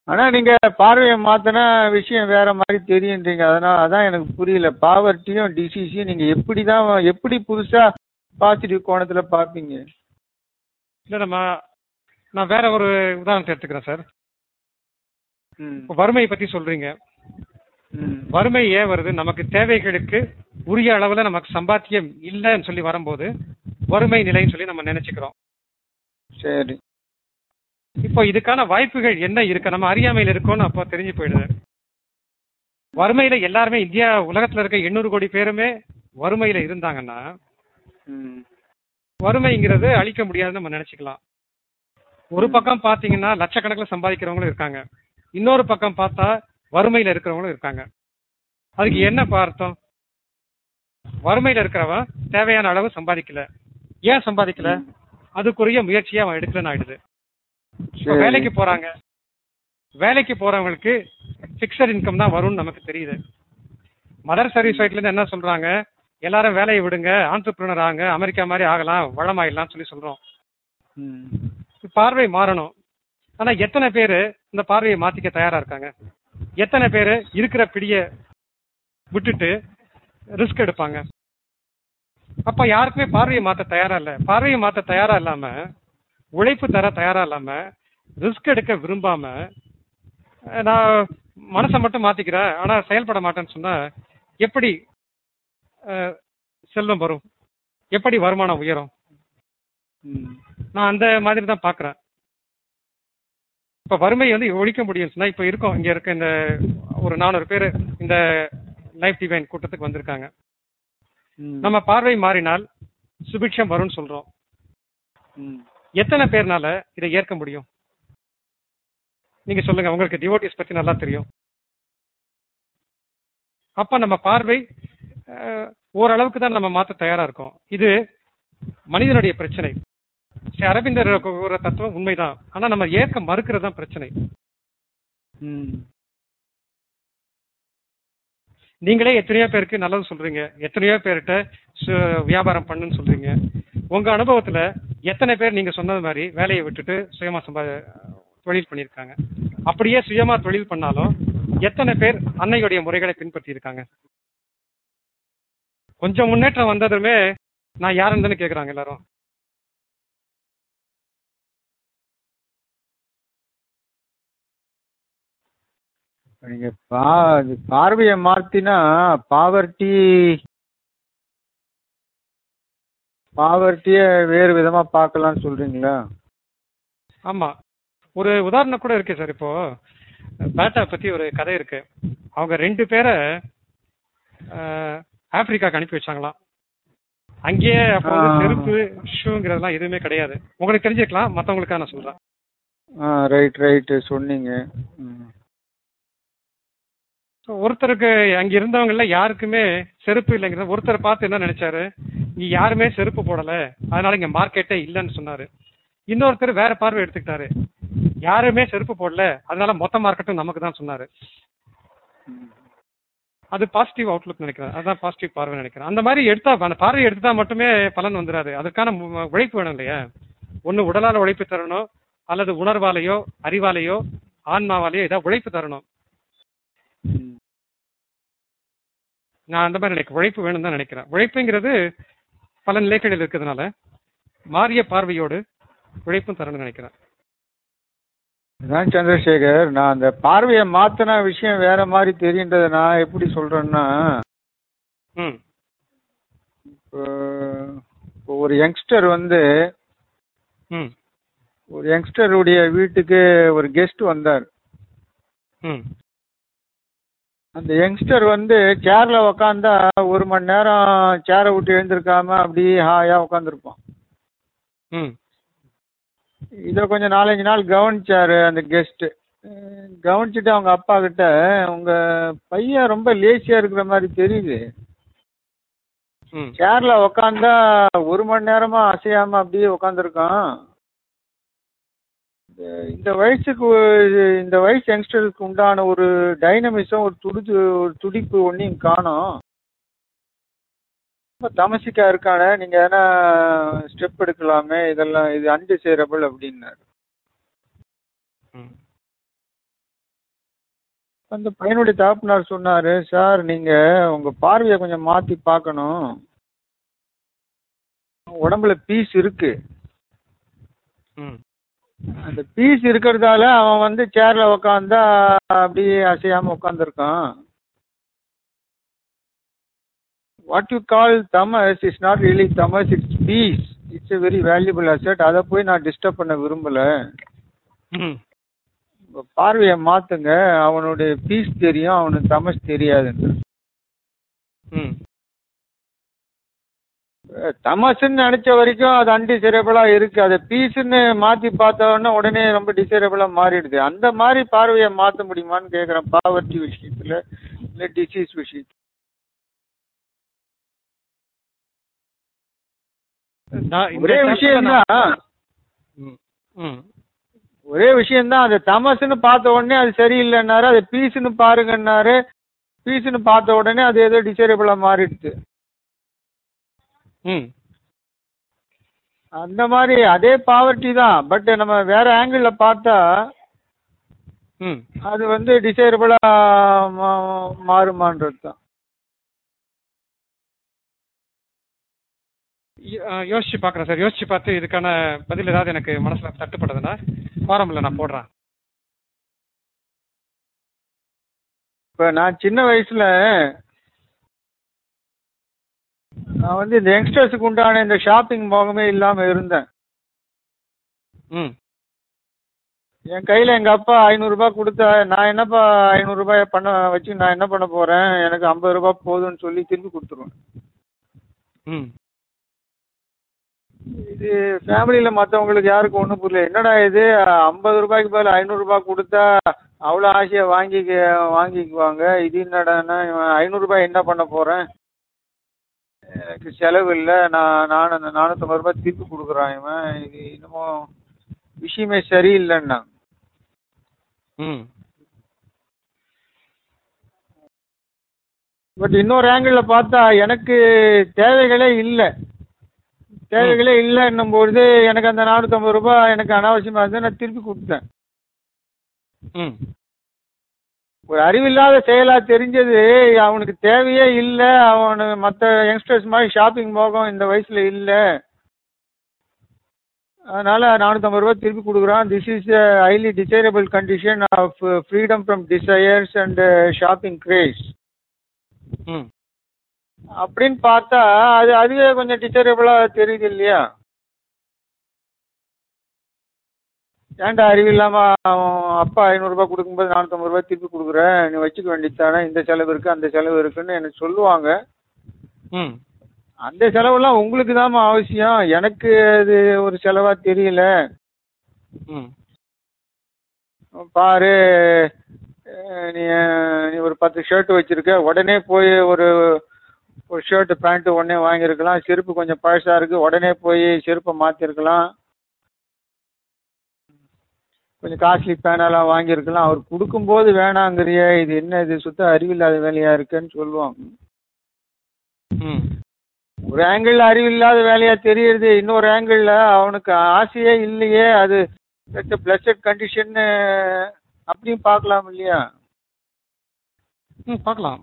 ஆனா நீங்க பார்வையை மாத்தினா விஷயம் வேற மாதிரி தெரியுன்றீங்க அதனால அதான் எனக்கு புரியல பாவர்ட்டியும் டிசிஸையும் நீங்க எப்படி தான் எப்படி புதுசா பாசிட்டிவ் கோணத்துல பார்ப்பீங்க இல்ல நம்ம நான் வேற ஒரு உதாரணத்தை எடுத்துக்கிறேன் சார் ம் இப்போ வறுமை பத்தி சொல்றீங்க ம் வறுமை ஏன் வருது நமக்கு தேவைகளுக்கு உரிய அளவுல நமக்கு சம்பாத்தியம் இல்லைன்னு சொல்லி வரும்போது வறுமை நிலைன்னு சொல்லி நம்ம நினைச்சுக்கிறோம் சரி இப்போ இதுக்கான வாய்ப்புகள் என்ன இருக்கு நம்ம அறியாமையில இருக்கோம்னு அப்போ தெரிஞ்சு போயிடுது வறுமையில எல்லாருமே இந்தியா உலகத்துல இருக்க எண்ணூறு கோடி பேருமே வறுமையில இருந்தாங்கன்னா ம் வறுமைங்கிறது அழிக்க முடியாதுன்னு நம்ம நினைச்சுக்கலாம் ஒரு பக்கம் பாத்தீங்கன்னா லட்சக்கணக்கில் சம்பாதிக்கிறவங்களும் இருக்காங்க இன்னொரு பக்கம் பார்த்தா வறுமையில இருக்கிறவங்களும் இருக்காங்க அதுக்கு என்ன அர்த்தம் வறுமையில இருக்கிறவன் தேவையான அளவு சம்பாதிக்கல ஏன் சம்பாதிக்கல அதுக்குரிய முயற்சியை அவன் எடுக்கலன்னு ஆயிடுது இப்ப சரி. வேலைக்கு போறாங்க வேலைக்கு போறவங்களுக்கு பிக்சட் இன்கம் தான் வரும்னு நமக்கு தெரியுது மதர் சர்வீஸ் சைட்ல இருந்து என்ன சொல்றாங்க எல்லாரும் வேலையை விடுங்க ஆண்டர்பிரினர் ஆகுங்க அமெரிக்கா மாதிரி ஆகலாம் வளமாயிடலாம் சொல்லி சொல்றோம் ம் பார்வை மாறணும் ஆனா எத்தனை பேரு இந்த பார்வையை மாத்திக்க தயாரா இருக்காங்க எத்தனை பேரு இருக்கிற பிடிய விட்டுட்டு ரிஸ்க் எடுப்பாங்க அப்ப யாருக்குமே பார்வையை மாத்த தயாரா இல்ல பார்வையை மாத்த தயாரா இல்லாம உழைப்பு தர தயாரா இல்லாம ரிஸ்க் எடுக்க விரும்பாம அஹ், நான் மனசை மட்டும் மாத்திக்கிறேன் ஆனா செயல்பட மாட்டேன்னு சொன்னா எப்படி அஹ், செல்வம் வரும் எப்படி வருமானம் உயரும் ம் நான் அந்த மாதிரி தான் பாக்குறேன் இப்ப வறுமை வந்து ஒழிக்க முடியும் சொன்னா இப்ப இருக்கோம் இங்க இருக்க இந்த ஒரு நானூறு பேர் இந்த லைஃப் டிவைன் கூட்டத்துக்கு வந்திருக்காங்க ம் நம்ம பார்வை மாறினால் சுபிக்ஷம் வரும்னு சொல்றோம் ம் எத்தனை பேர்னால இதை ஏற்க முடியும் நீங்க சொல்லுங்க உங்களுக்கு டிவோட்டிஸ் பத்தி நல்லா தெரியும் அப்ப நம்ம பார்வை அஹ், ஓரளவுக்கு தான் நம்ம மாத்த தயாரா இருக்கோம் இது மனிதனுடைய பிரச்சனை ஸ்ரீ அரவிந்தர் கூறுற தத்துவம் உண்மைதான் ஆனா நம்ம ஏற்க மறுக்கிறது தான் பிரச்சனை ம் நீங்களே எத்தனையோ பேருக்கு நல்லது சொல்றீங்க எத்தனையோ பேர்கிட்ட சு- வியாபாரம் பண்ணுன்னு சொல்றீங்க உங்க அனுபவத்துல எத்தனை பேர் நீங்க சொன்னது மாதிரி வேலையை விட்டுட்டு சுயமா சம்பா தொழில் பண்ணியிருக்காங்க அப்படியே சுயமா தொழில் பண்ணாலும் எத்தனை பேர் அன்னையுடைய முறைகளை பின்பற்றி இருக்காங்க கொஞ்சம் முன்னேற்றம் வந்ததுமே நான் யாருன்னு கேக்குறாங்க எல்லாரும் நீங்க பா இது பார்வையை மாத்தினா பாவர்ட்டி பாவர்ட்டிய வேறு விதமா பார்க்கலாம்னு சொல்றீங்களா ஆமா ஒரு உதாரணம் கூட இருக்கு சார் இப்போ பேட்டா பத்தி ஒரு கதை இருக்கு அவங்க ரெண்டு பேரை ஆஹ், ஆப்பிரிக்காக்கு அனுப்பி வச்சாங்களாம் அங்கேயே அப்போ வந்து ஆ. செருப்பு ஷூங்கிறதெல்லாம் எதுவுமே கிடையாது உங்களுக்கு தெரிஞ்சிருக்கலாம் மத்தவங்களுக்கா நான் சொல்றேன் ஆ ரைட் ரைட்டு சொன்னீங்க ம் So, ஒருத்தருக்கு அங்க இருந்தவங்கல யாருக்குமே செருப்பு இல்லைங்கிறத ஒருத்தரை பார்த்து என்ன நினைச்சாரு இங்க யாருமே செருப்பு போடல அதனால இங்க மார்க்கெட்டே இல்லைன்னு சொன்னாரு இன்னொருத்தர் வேற பார்வை எடுத்துக்கிட்டாரு யாருமே செருப்பு போடல அதனால மொத்த மார்க்கெட்டும் நமக்கு தான் சொன்னாரு அது பாசிட்டிவ் அவுட்லுக் நினைக்கிறேன் அதான் பாசிட்டிவ் பார்வை நினைக்கிறேன் அந்த மாதிரி எடுத்தா அந்த பார்வை எடுத்தா மட்டுமே பலன் வந்துடாது அதுக்கான மு- உழைப்பு வேணும் இல்லையா ஒண்ணு உடலால உழைப்பு தரணும் அல்லது உணர்வாலேயோ அறிவாலேயோ ஆன்மாவாலேயோ ஏதாவது உழைப்பு தரணும் ம். நான் அந்த மாதிரி நினைக்கிறேன் உழைப்பு வேணும் தான் நினைக்கிறேன் உழைப்புங்கிறது பல நிலைகளில் இருக்கிறதுனால மாறிய பார்வையோடு உழைப்பும் தரணும்னு நினைக்கிறேன் அதான் சந்திரசேகர் நான் அந்த பார்வையை மாத்தின விஷயம் வேற மாதிரி தெரியுன்றத நான் எப்படி சொல்றேன்னா ம் இப்போ இப்போ ஒரு யங்ஸ்டர் வந்து ம் ஒரு யங்ஸ்டருடைய வீட்டுக்கு ஒரு கெஸ்ட் வந்தார் ம் அந்த யங்ஸ்டர் வந்து சேர்ல உக்காந்தா ஒரு மணி நேரம் சேரை விட்டு எழுந்திருக்காம அப்படியே ஹாயா உட்காந்துருப்பான் ம் இத கொஞ்சம் நாலஞ்சு நாள் கவனிச்சாரு அந்த கெஸ்ட் கவனிச்சுட்டு அவங்க அப்பா கிட்ட உங்க பையன் ரொம்ப லேசியா இருக்கிற மாதிரி தெரியுது ம் சேர்ல உக்காந்தா ஒரு மணி நேரமா அசையாம அப்படியே உக்காந்துருக்கான் இந்த வயசுக்கு ஒரு- இந்த வயசு யங்ஸ்டருக்கு உண்டான ஒரு டைனமிசம் ஒரு துடிப்பு ஒரு துடிப்பு ஒன்றையும் காணோம் ரொம்ப தமசிக்கா இருக்கானே நீங்க எதனா ஸ்டெப் எடுக்கலாமே இதெல்லாம் இது அன்டிசைரபிள் அப்படின்னாரு ம் அந்த பையனுடைய தகப்பனார் சொன்னாரு சார் நீங்க உங்க பார்வையை கொஞ்சம் மாத்தி பார்க்கணும் உடம்புல பீஸ் இருக்கு ம் அந்த பீஸ் இருக்கிறதால அவன் வந்து சேர்ல உக்காந்தா அப்படியே அசையாம உட்காந்துருக்கான் what you call tamas is not really tamas it's peace it's a very valuable asset அதை போய் நான் டிஸ்டர்ப் பண்ண விரும்பல ம் உங்க பார்வையை மாத்துங்க அவனுடைய பீஸ் தெரியும் அவனுக்கு தமஸ் தெரியாதுன்னு ம் தமசுன்னு நினைச்ச வரைக்கும் அது அன்டிசைரபிளா இருக்கு அதை பீஸ்ன்னு மாத்தி பார்த்த உடனே உடனே ரொம்ப டிசைரபிளா மாறிடுது அந்த மாதிரி பார்வையை மாத்த முடியுமான்னு கேக்குறேன் பாவர்ட்டி விஷயத்துல இல்ல டிசீஸ் விஷயத்துல நான் இந்த ஒரே chapter விஷயம்தான் நான்- ம் ம் ஒரே விஷயம்தான் அது தமசுன்னு பார்த்த உடனே அது சரியில்லைன்னாரு அது பீஸ்ன்னு பாருங்கன்னாரு பீஸ்ன்னு பார்த்த உடனே அது ஏதோ டிசைரபிளா மாறிடுது ம் அந்த மாதிரி அதே பாவர்ட்டி தான் பட் நம்ம வேற ஆங்கிள் பார்த்தா ம் அது வந்து டிசைரபிளா மாறுமான்றது தான் யோ- ஆ, யோசிச்சு பார்க்குறேன் சார் யோசிச்சு பார்த்து இதுக்கான பதில் ஏதாவது எனக்கு மனசுல தட்டுப்படுதுன்னா ஃபாரமில் நான் போடுறேன் இப்ப நான் சின்ன வயசுல நான் வந்து இந்த யங்ஸ்டர்ஸுக்கு உண்டான இந்த ஷாப்பிங் மோகமே இல்லாம இருந்தேன் ம் என் கையில எங்க அப்பா ஐநூறு ரூபாய் கொடுத்தா நான் என்னப்பா ஐநூறு ரூபாய் பண்ண வச்சு நான் என்ன பண்ண போறேன் எனக்கு ஐம்பது ரூபாய் போதும்னு சொல்லி திருப்பி கொடுத்துருவேன் ம் இது ஃபேமிலியில மத்தவங்களுக்கு யாருக்கும் ஒண்ணும் புரியல என்னடா இது ஐம்பது ரூபாய்க்கு பதில் ஐநூறு ரூபாய் கொடுத்தா அவ்வளோ ஆசையா வாங்கிக்க வாங்கிக்குவாங்க இது என்னடான்னா இவன் ஐநூறு ரூபாய் என்ன பண்ண போறேன் எனக்கு செலவு இல்லை நான் நான் அந்த நானூற்றம்பது ரூபாய் திருப்பி கொடுக்குறான் இவன் இது இன்னமும் விஷயமே சரியில்லைன்னா ம் பட் இன்னொரு ஆங்கிள் பார்த்தா எனக்கு தேவைகளே இல்லை தேவைகளே இல்லைன்னும் பொழுது எனக்கு அந்த நானூற்றம்பது ரூபாய் எனக்கு அனாவசியமா இருந்து நான் திருப்பி கொடுத்தேன் ம் ஒரு அறிவில்லாத செயலா தெரிஞ்சது அவனுக்கு தேவையே இல்லை அவனு மற்ற யங்ஸ்டர்ஸ் மாதிரி ஷாப்பிங் போகும் இந்த வயசுல இல்லை அதனால நானூற்றம்பது ரூபாய் திருப்பி கொடுக்குறான் this is highly desirable condition of freedom from desires and shopping craze hmm அப்படின்னு பார்த்தா அது அதுவே கொஞ்சம் டிசைரபிளா தெரியுது இல்லையா ஏன்டா அறிவில்லாம அவன் அப்பா ஐநூறுரூபா கொடுக்கும்போது நானூற்றம்பது ரூபாய் திருப்பி கொடுக்குறேன் நீ வச்சுக்க வேண்டியதானே இந்த செலவு இருக்கு அந்த செலவு இருக்குன்னு எனக்கு சொல்லுவாங்க ம் அந்த செலவெல்லாம் உங்களுக்கு தாம்மா அவசியம் எனக்கு அது ஒரு செலவா தெரியல ம் பாரு அஹ் நீ நீ ஒரு பத்து ஷர்ட் வச்சிருக்க உடனே போய் ஒரு ஒரு ஷர்ட் பேண்ட் உடனே வாங்கியிருக்கலாம் செருப்பு கொஞ்சம் பழசா இருக்கு உடனே போய் செருப்பை மாத்திருக்கலாம் கொஞ்சம் காஸ்ட்லி பேனெல்லாம் வாங்கியிருக்கலாம் அவர் கொடுக்கும்போது வேணாங்கிறிய இது என்ன இது சுத்த அறிவில்லாத வேலையா இருக்குன்னு சொல்லுவாங்க ம் ஒரு ஆங்கிள் அறிவில்லாத வேலையா தெரியுது இன்னொரு ஆங்கிள் அவனுக்கு ஆசையே இல்லையே அது பிளஸட் கண்டிஷன் அப்படியும் பார்க்கலாம் இல்லையா ம் பார்க்கலாம்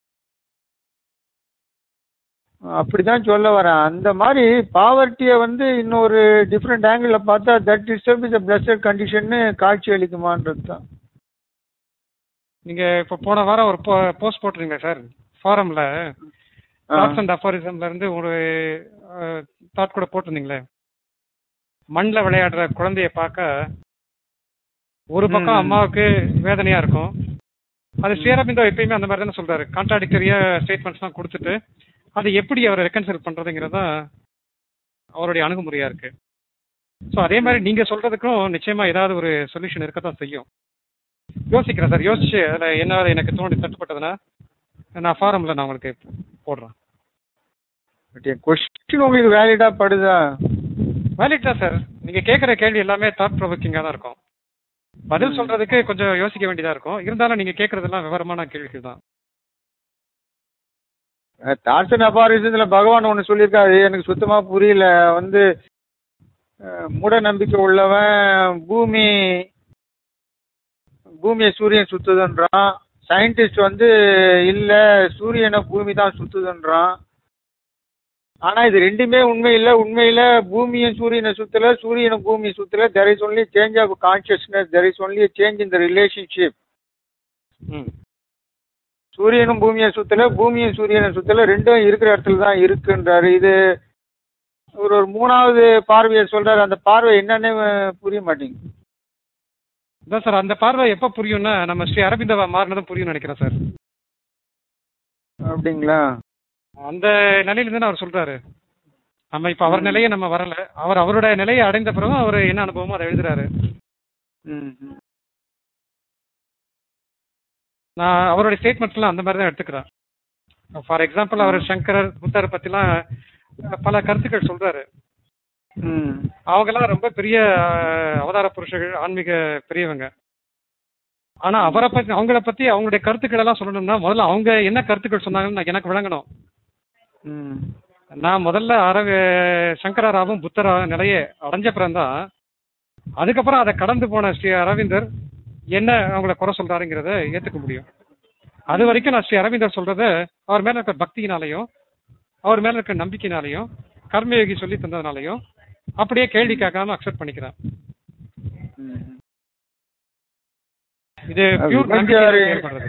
அப்படிதான் சொல்ல வரேன் அந்த மாதிரி பாவர்ட்டியை வந்து இன்னொரு டிஃப்ரெண்ட் ஆங்கிள் பார்த்தா that disturb is blessed condition காட்சி அளிக்குமான்றது தான் நீங்க இப்போ போன வாரம் ஒரு போஸ்ட் போட்டிருந்தீங்க சார் ஃபாரம்ல தாட்ஸ் அண்ட் அஃபாரிசம்ல இருந்து ஒரு தாட் கூட போட்டிருந்தீங்களே மண்ணில் விளையாடுற குழந்தைய பார்க்க ஒரு பக்கம் ம். அம்மாவுக்கு வேதனையா இருக்கும் அது ஸ்ரீரபிந்தோ எப்பயுமே அந்த மாதிரி தானே சொல்றாரு கான்ட்ராடிக்டரியா ஸ்டேட்மெண்ட்ஸ் தான் கொடுத்துட்டு அதை எப்படி அவரை ரெக்கன்சில் பண்றதுங்கிறது தான் அவருடைய அணுகுமுறையா இருக்கு ஸோ அதே மாதிரி நீங்க சொல்றதுக்கும் நிச்சயமா ஏதாவது ஒரு சொல்யூஷன் இருக்கத்தான் செய்யும் யோசிக்கிறேன் சார் யோசிச்சு அதில் என்ன எனக்கு தோண்டி தட்டுப்பட்டதுன்னா நான் ஃபாரம்ல நான் உங்களுக்கு போடுறேன் பட் என் கொஸ்டின் உங்களுக்கு வேலிடா படுதா வேலிட் தான் சார் நீங்க கேட்குற கேள்வி எல்லாமே தாட் ப்ரொவோக்கிங்காக தான் இருக்கும் பதில் சொல்றதுக்கு கொஞ்சம் யோசிக்க வேண்டியதா இருக்கும் இருந்தாலும் நீங்க கேட்கறதெல்லாம் விவரமான கேள்விகள் தான் தாட்சன் அபாரிசத்துல பகவான் ஒன்று சொல்லியிருக்காரு எனக்கு சுத்தமா புரியல வந்து அஹ், மூட நம்பிக்கை உள்ளவன் பூமி பூமியை சூரியன் சுத்துதுன்றான் சயின்டிஸ்ட் வந்து இல்லை சூரியனை பூமி தான் சுத்துதுன்றான் ஆனா இது ரெண்டுமே உண்மை இல்ல உண்மையில பூமியும் சூரியனை சுத்தல சூரியனும் பூமி சுத்தல there is only change of consciousness there is only change in the relationship hmm சூரியனும் பூமியை சுத்தல பூமியும் சூரியனை சுத்தல ரெண்டும் இருக்கிற இடத்துல தான் இருக்குன்றாரு இது ஒரு ஒரு மூணாவது பார்வையை சொல்றாரு அந்த பார்வை என்னன்னு புரிய மாட்டேங்குது அதான் சார் அந்த பார்வை எப்போ புரியும்னா நம்ம ஸ்ரீ அரவிந்தவா மாறினதும் புரியும்னு நினைக்கிறேன் சார் அப்படிங்களா அந்த நிலையில இருந்து அவர் சொல்றாரு நம்ம இப்ப அவர் நிலையை நம்ம வரல அவர் அவருடைய நிலையை அடைந்த பிறகு அவர் என்ன அனுபவமோ அதை எழுதுறாரு ம் ம். நான் அவருடைய ஸ்டேட்மெண்ட்ஸ்லாம் அந்த மாதிரி தான் எடுத்துக்கிறேன் ஃபார் எக்ஸாம்பிள் அவர் சங்கரர் புத்தர் பத்திலாம் பல கருத்துக்கள் சொல்றாரு ம் அவங்கெல்லாம் ரொம்ப பெரிய அஹ், அவதார புருஷர்கள் ஆன்மீக பெரியவங்க ஆனா அவரை பத்தி அவங்கள பத்தி அவங்களுடைய கருத்துக்கள் எல்லாம் சொல்லணும்னா முதல்ல அவங்க என்ன கருத்துக்கள் சொன்னாங்கன்னு நான் எனக்கு விளங்கணும் ம் நான் முதல்ல அரவ சங்கராராவும் புத்தரா நிலையை அடைஞ்ச பிறந்தான் அதுக்கப்புறம் அதை கடந்து போன ஸ்ரீ அரவிந்தர் என்ன அவங்கள குறை சொல்றாருங்கிறத ஏத்துக்க முடியும் அது வரைக்கும் நான் ஸ்ரீ அரவிந்தர் சொல்றத அவர் மேல இருக்க பக்தியினாலையும் அவர் மேல இருக்க நம்பிக்கையினாலையும் கர்மயோகி சொல்லி தந்ததுனாலையும் அப்படியே கேள்வி கேட்காம அக்செப்ட் பண்ணிக்கிறேன் ம் இது அது பியூர் விபச்சாரி- ஏற்படுறது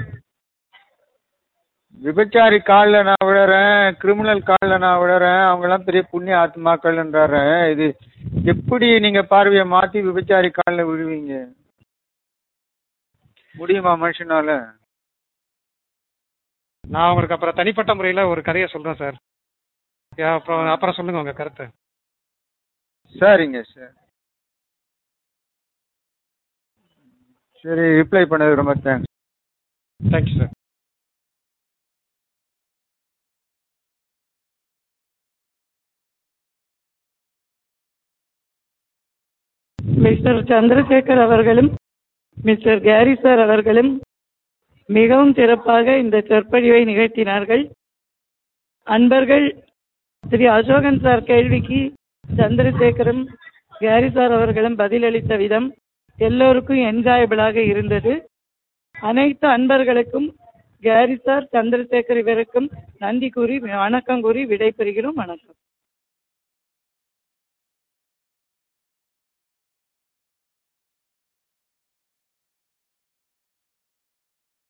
விபச்சாரி காலில் நான் விழறேன் கிரிமினல் காலில் நான் விழறேன் அவங்கெல்லாம் பெரிய புண்ணிய ஆத்மாக்கள்ன்றாரு இது எப்படி நீங்க பார்வையை மாத்தி விபச்சாரி காலில் விழுவீங்க முடியுமா மனுஷனால நான் உங்களுக்கு அப்புறம் தனிப்பட்ட முறையில ஒரு கதையை சொல்றேன் சார் அப்புறம் அப்புறம் சொல்லுங்க உங்க கருத்தை சரிங்க சார் சரி ரிப்ளை பண்ணது ரொம்ப thanks thank you sir mister Chandrasekhar அவர்களும் மிஸ்டர் கேரி சார் அவர்களும் மிகவும் சிறப்பாக இந்த சொற்பொழிவை நிகழ்த்தினார்கள் அன்பர்கள் ஸ்ரீ அசோகன் சார் கேள்விக்கு சந்திரசேகரும் கேரி சார் அவர்களும் பதிலளித்த விதம் எல்லோருக்கும் என்ஜாயபிளாக இருந்தது அனைத்து அன்பர்களுக்கும் கேரி சார் சந்திரசேகர் இவருக்கும் நன்றி கூறி வணக்கம் கூறி விடைபெறுகிறோம் வணக்கம்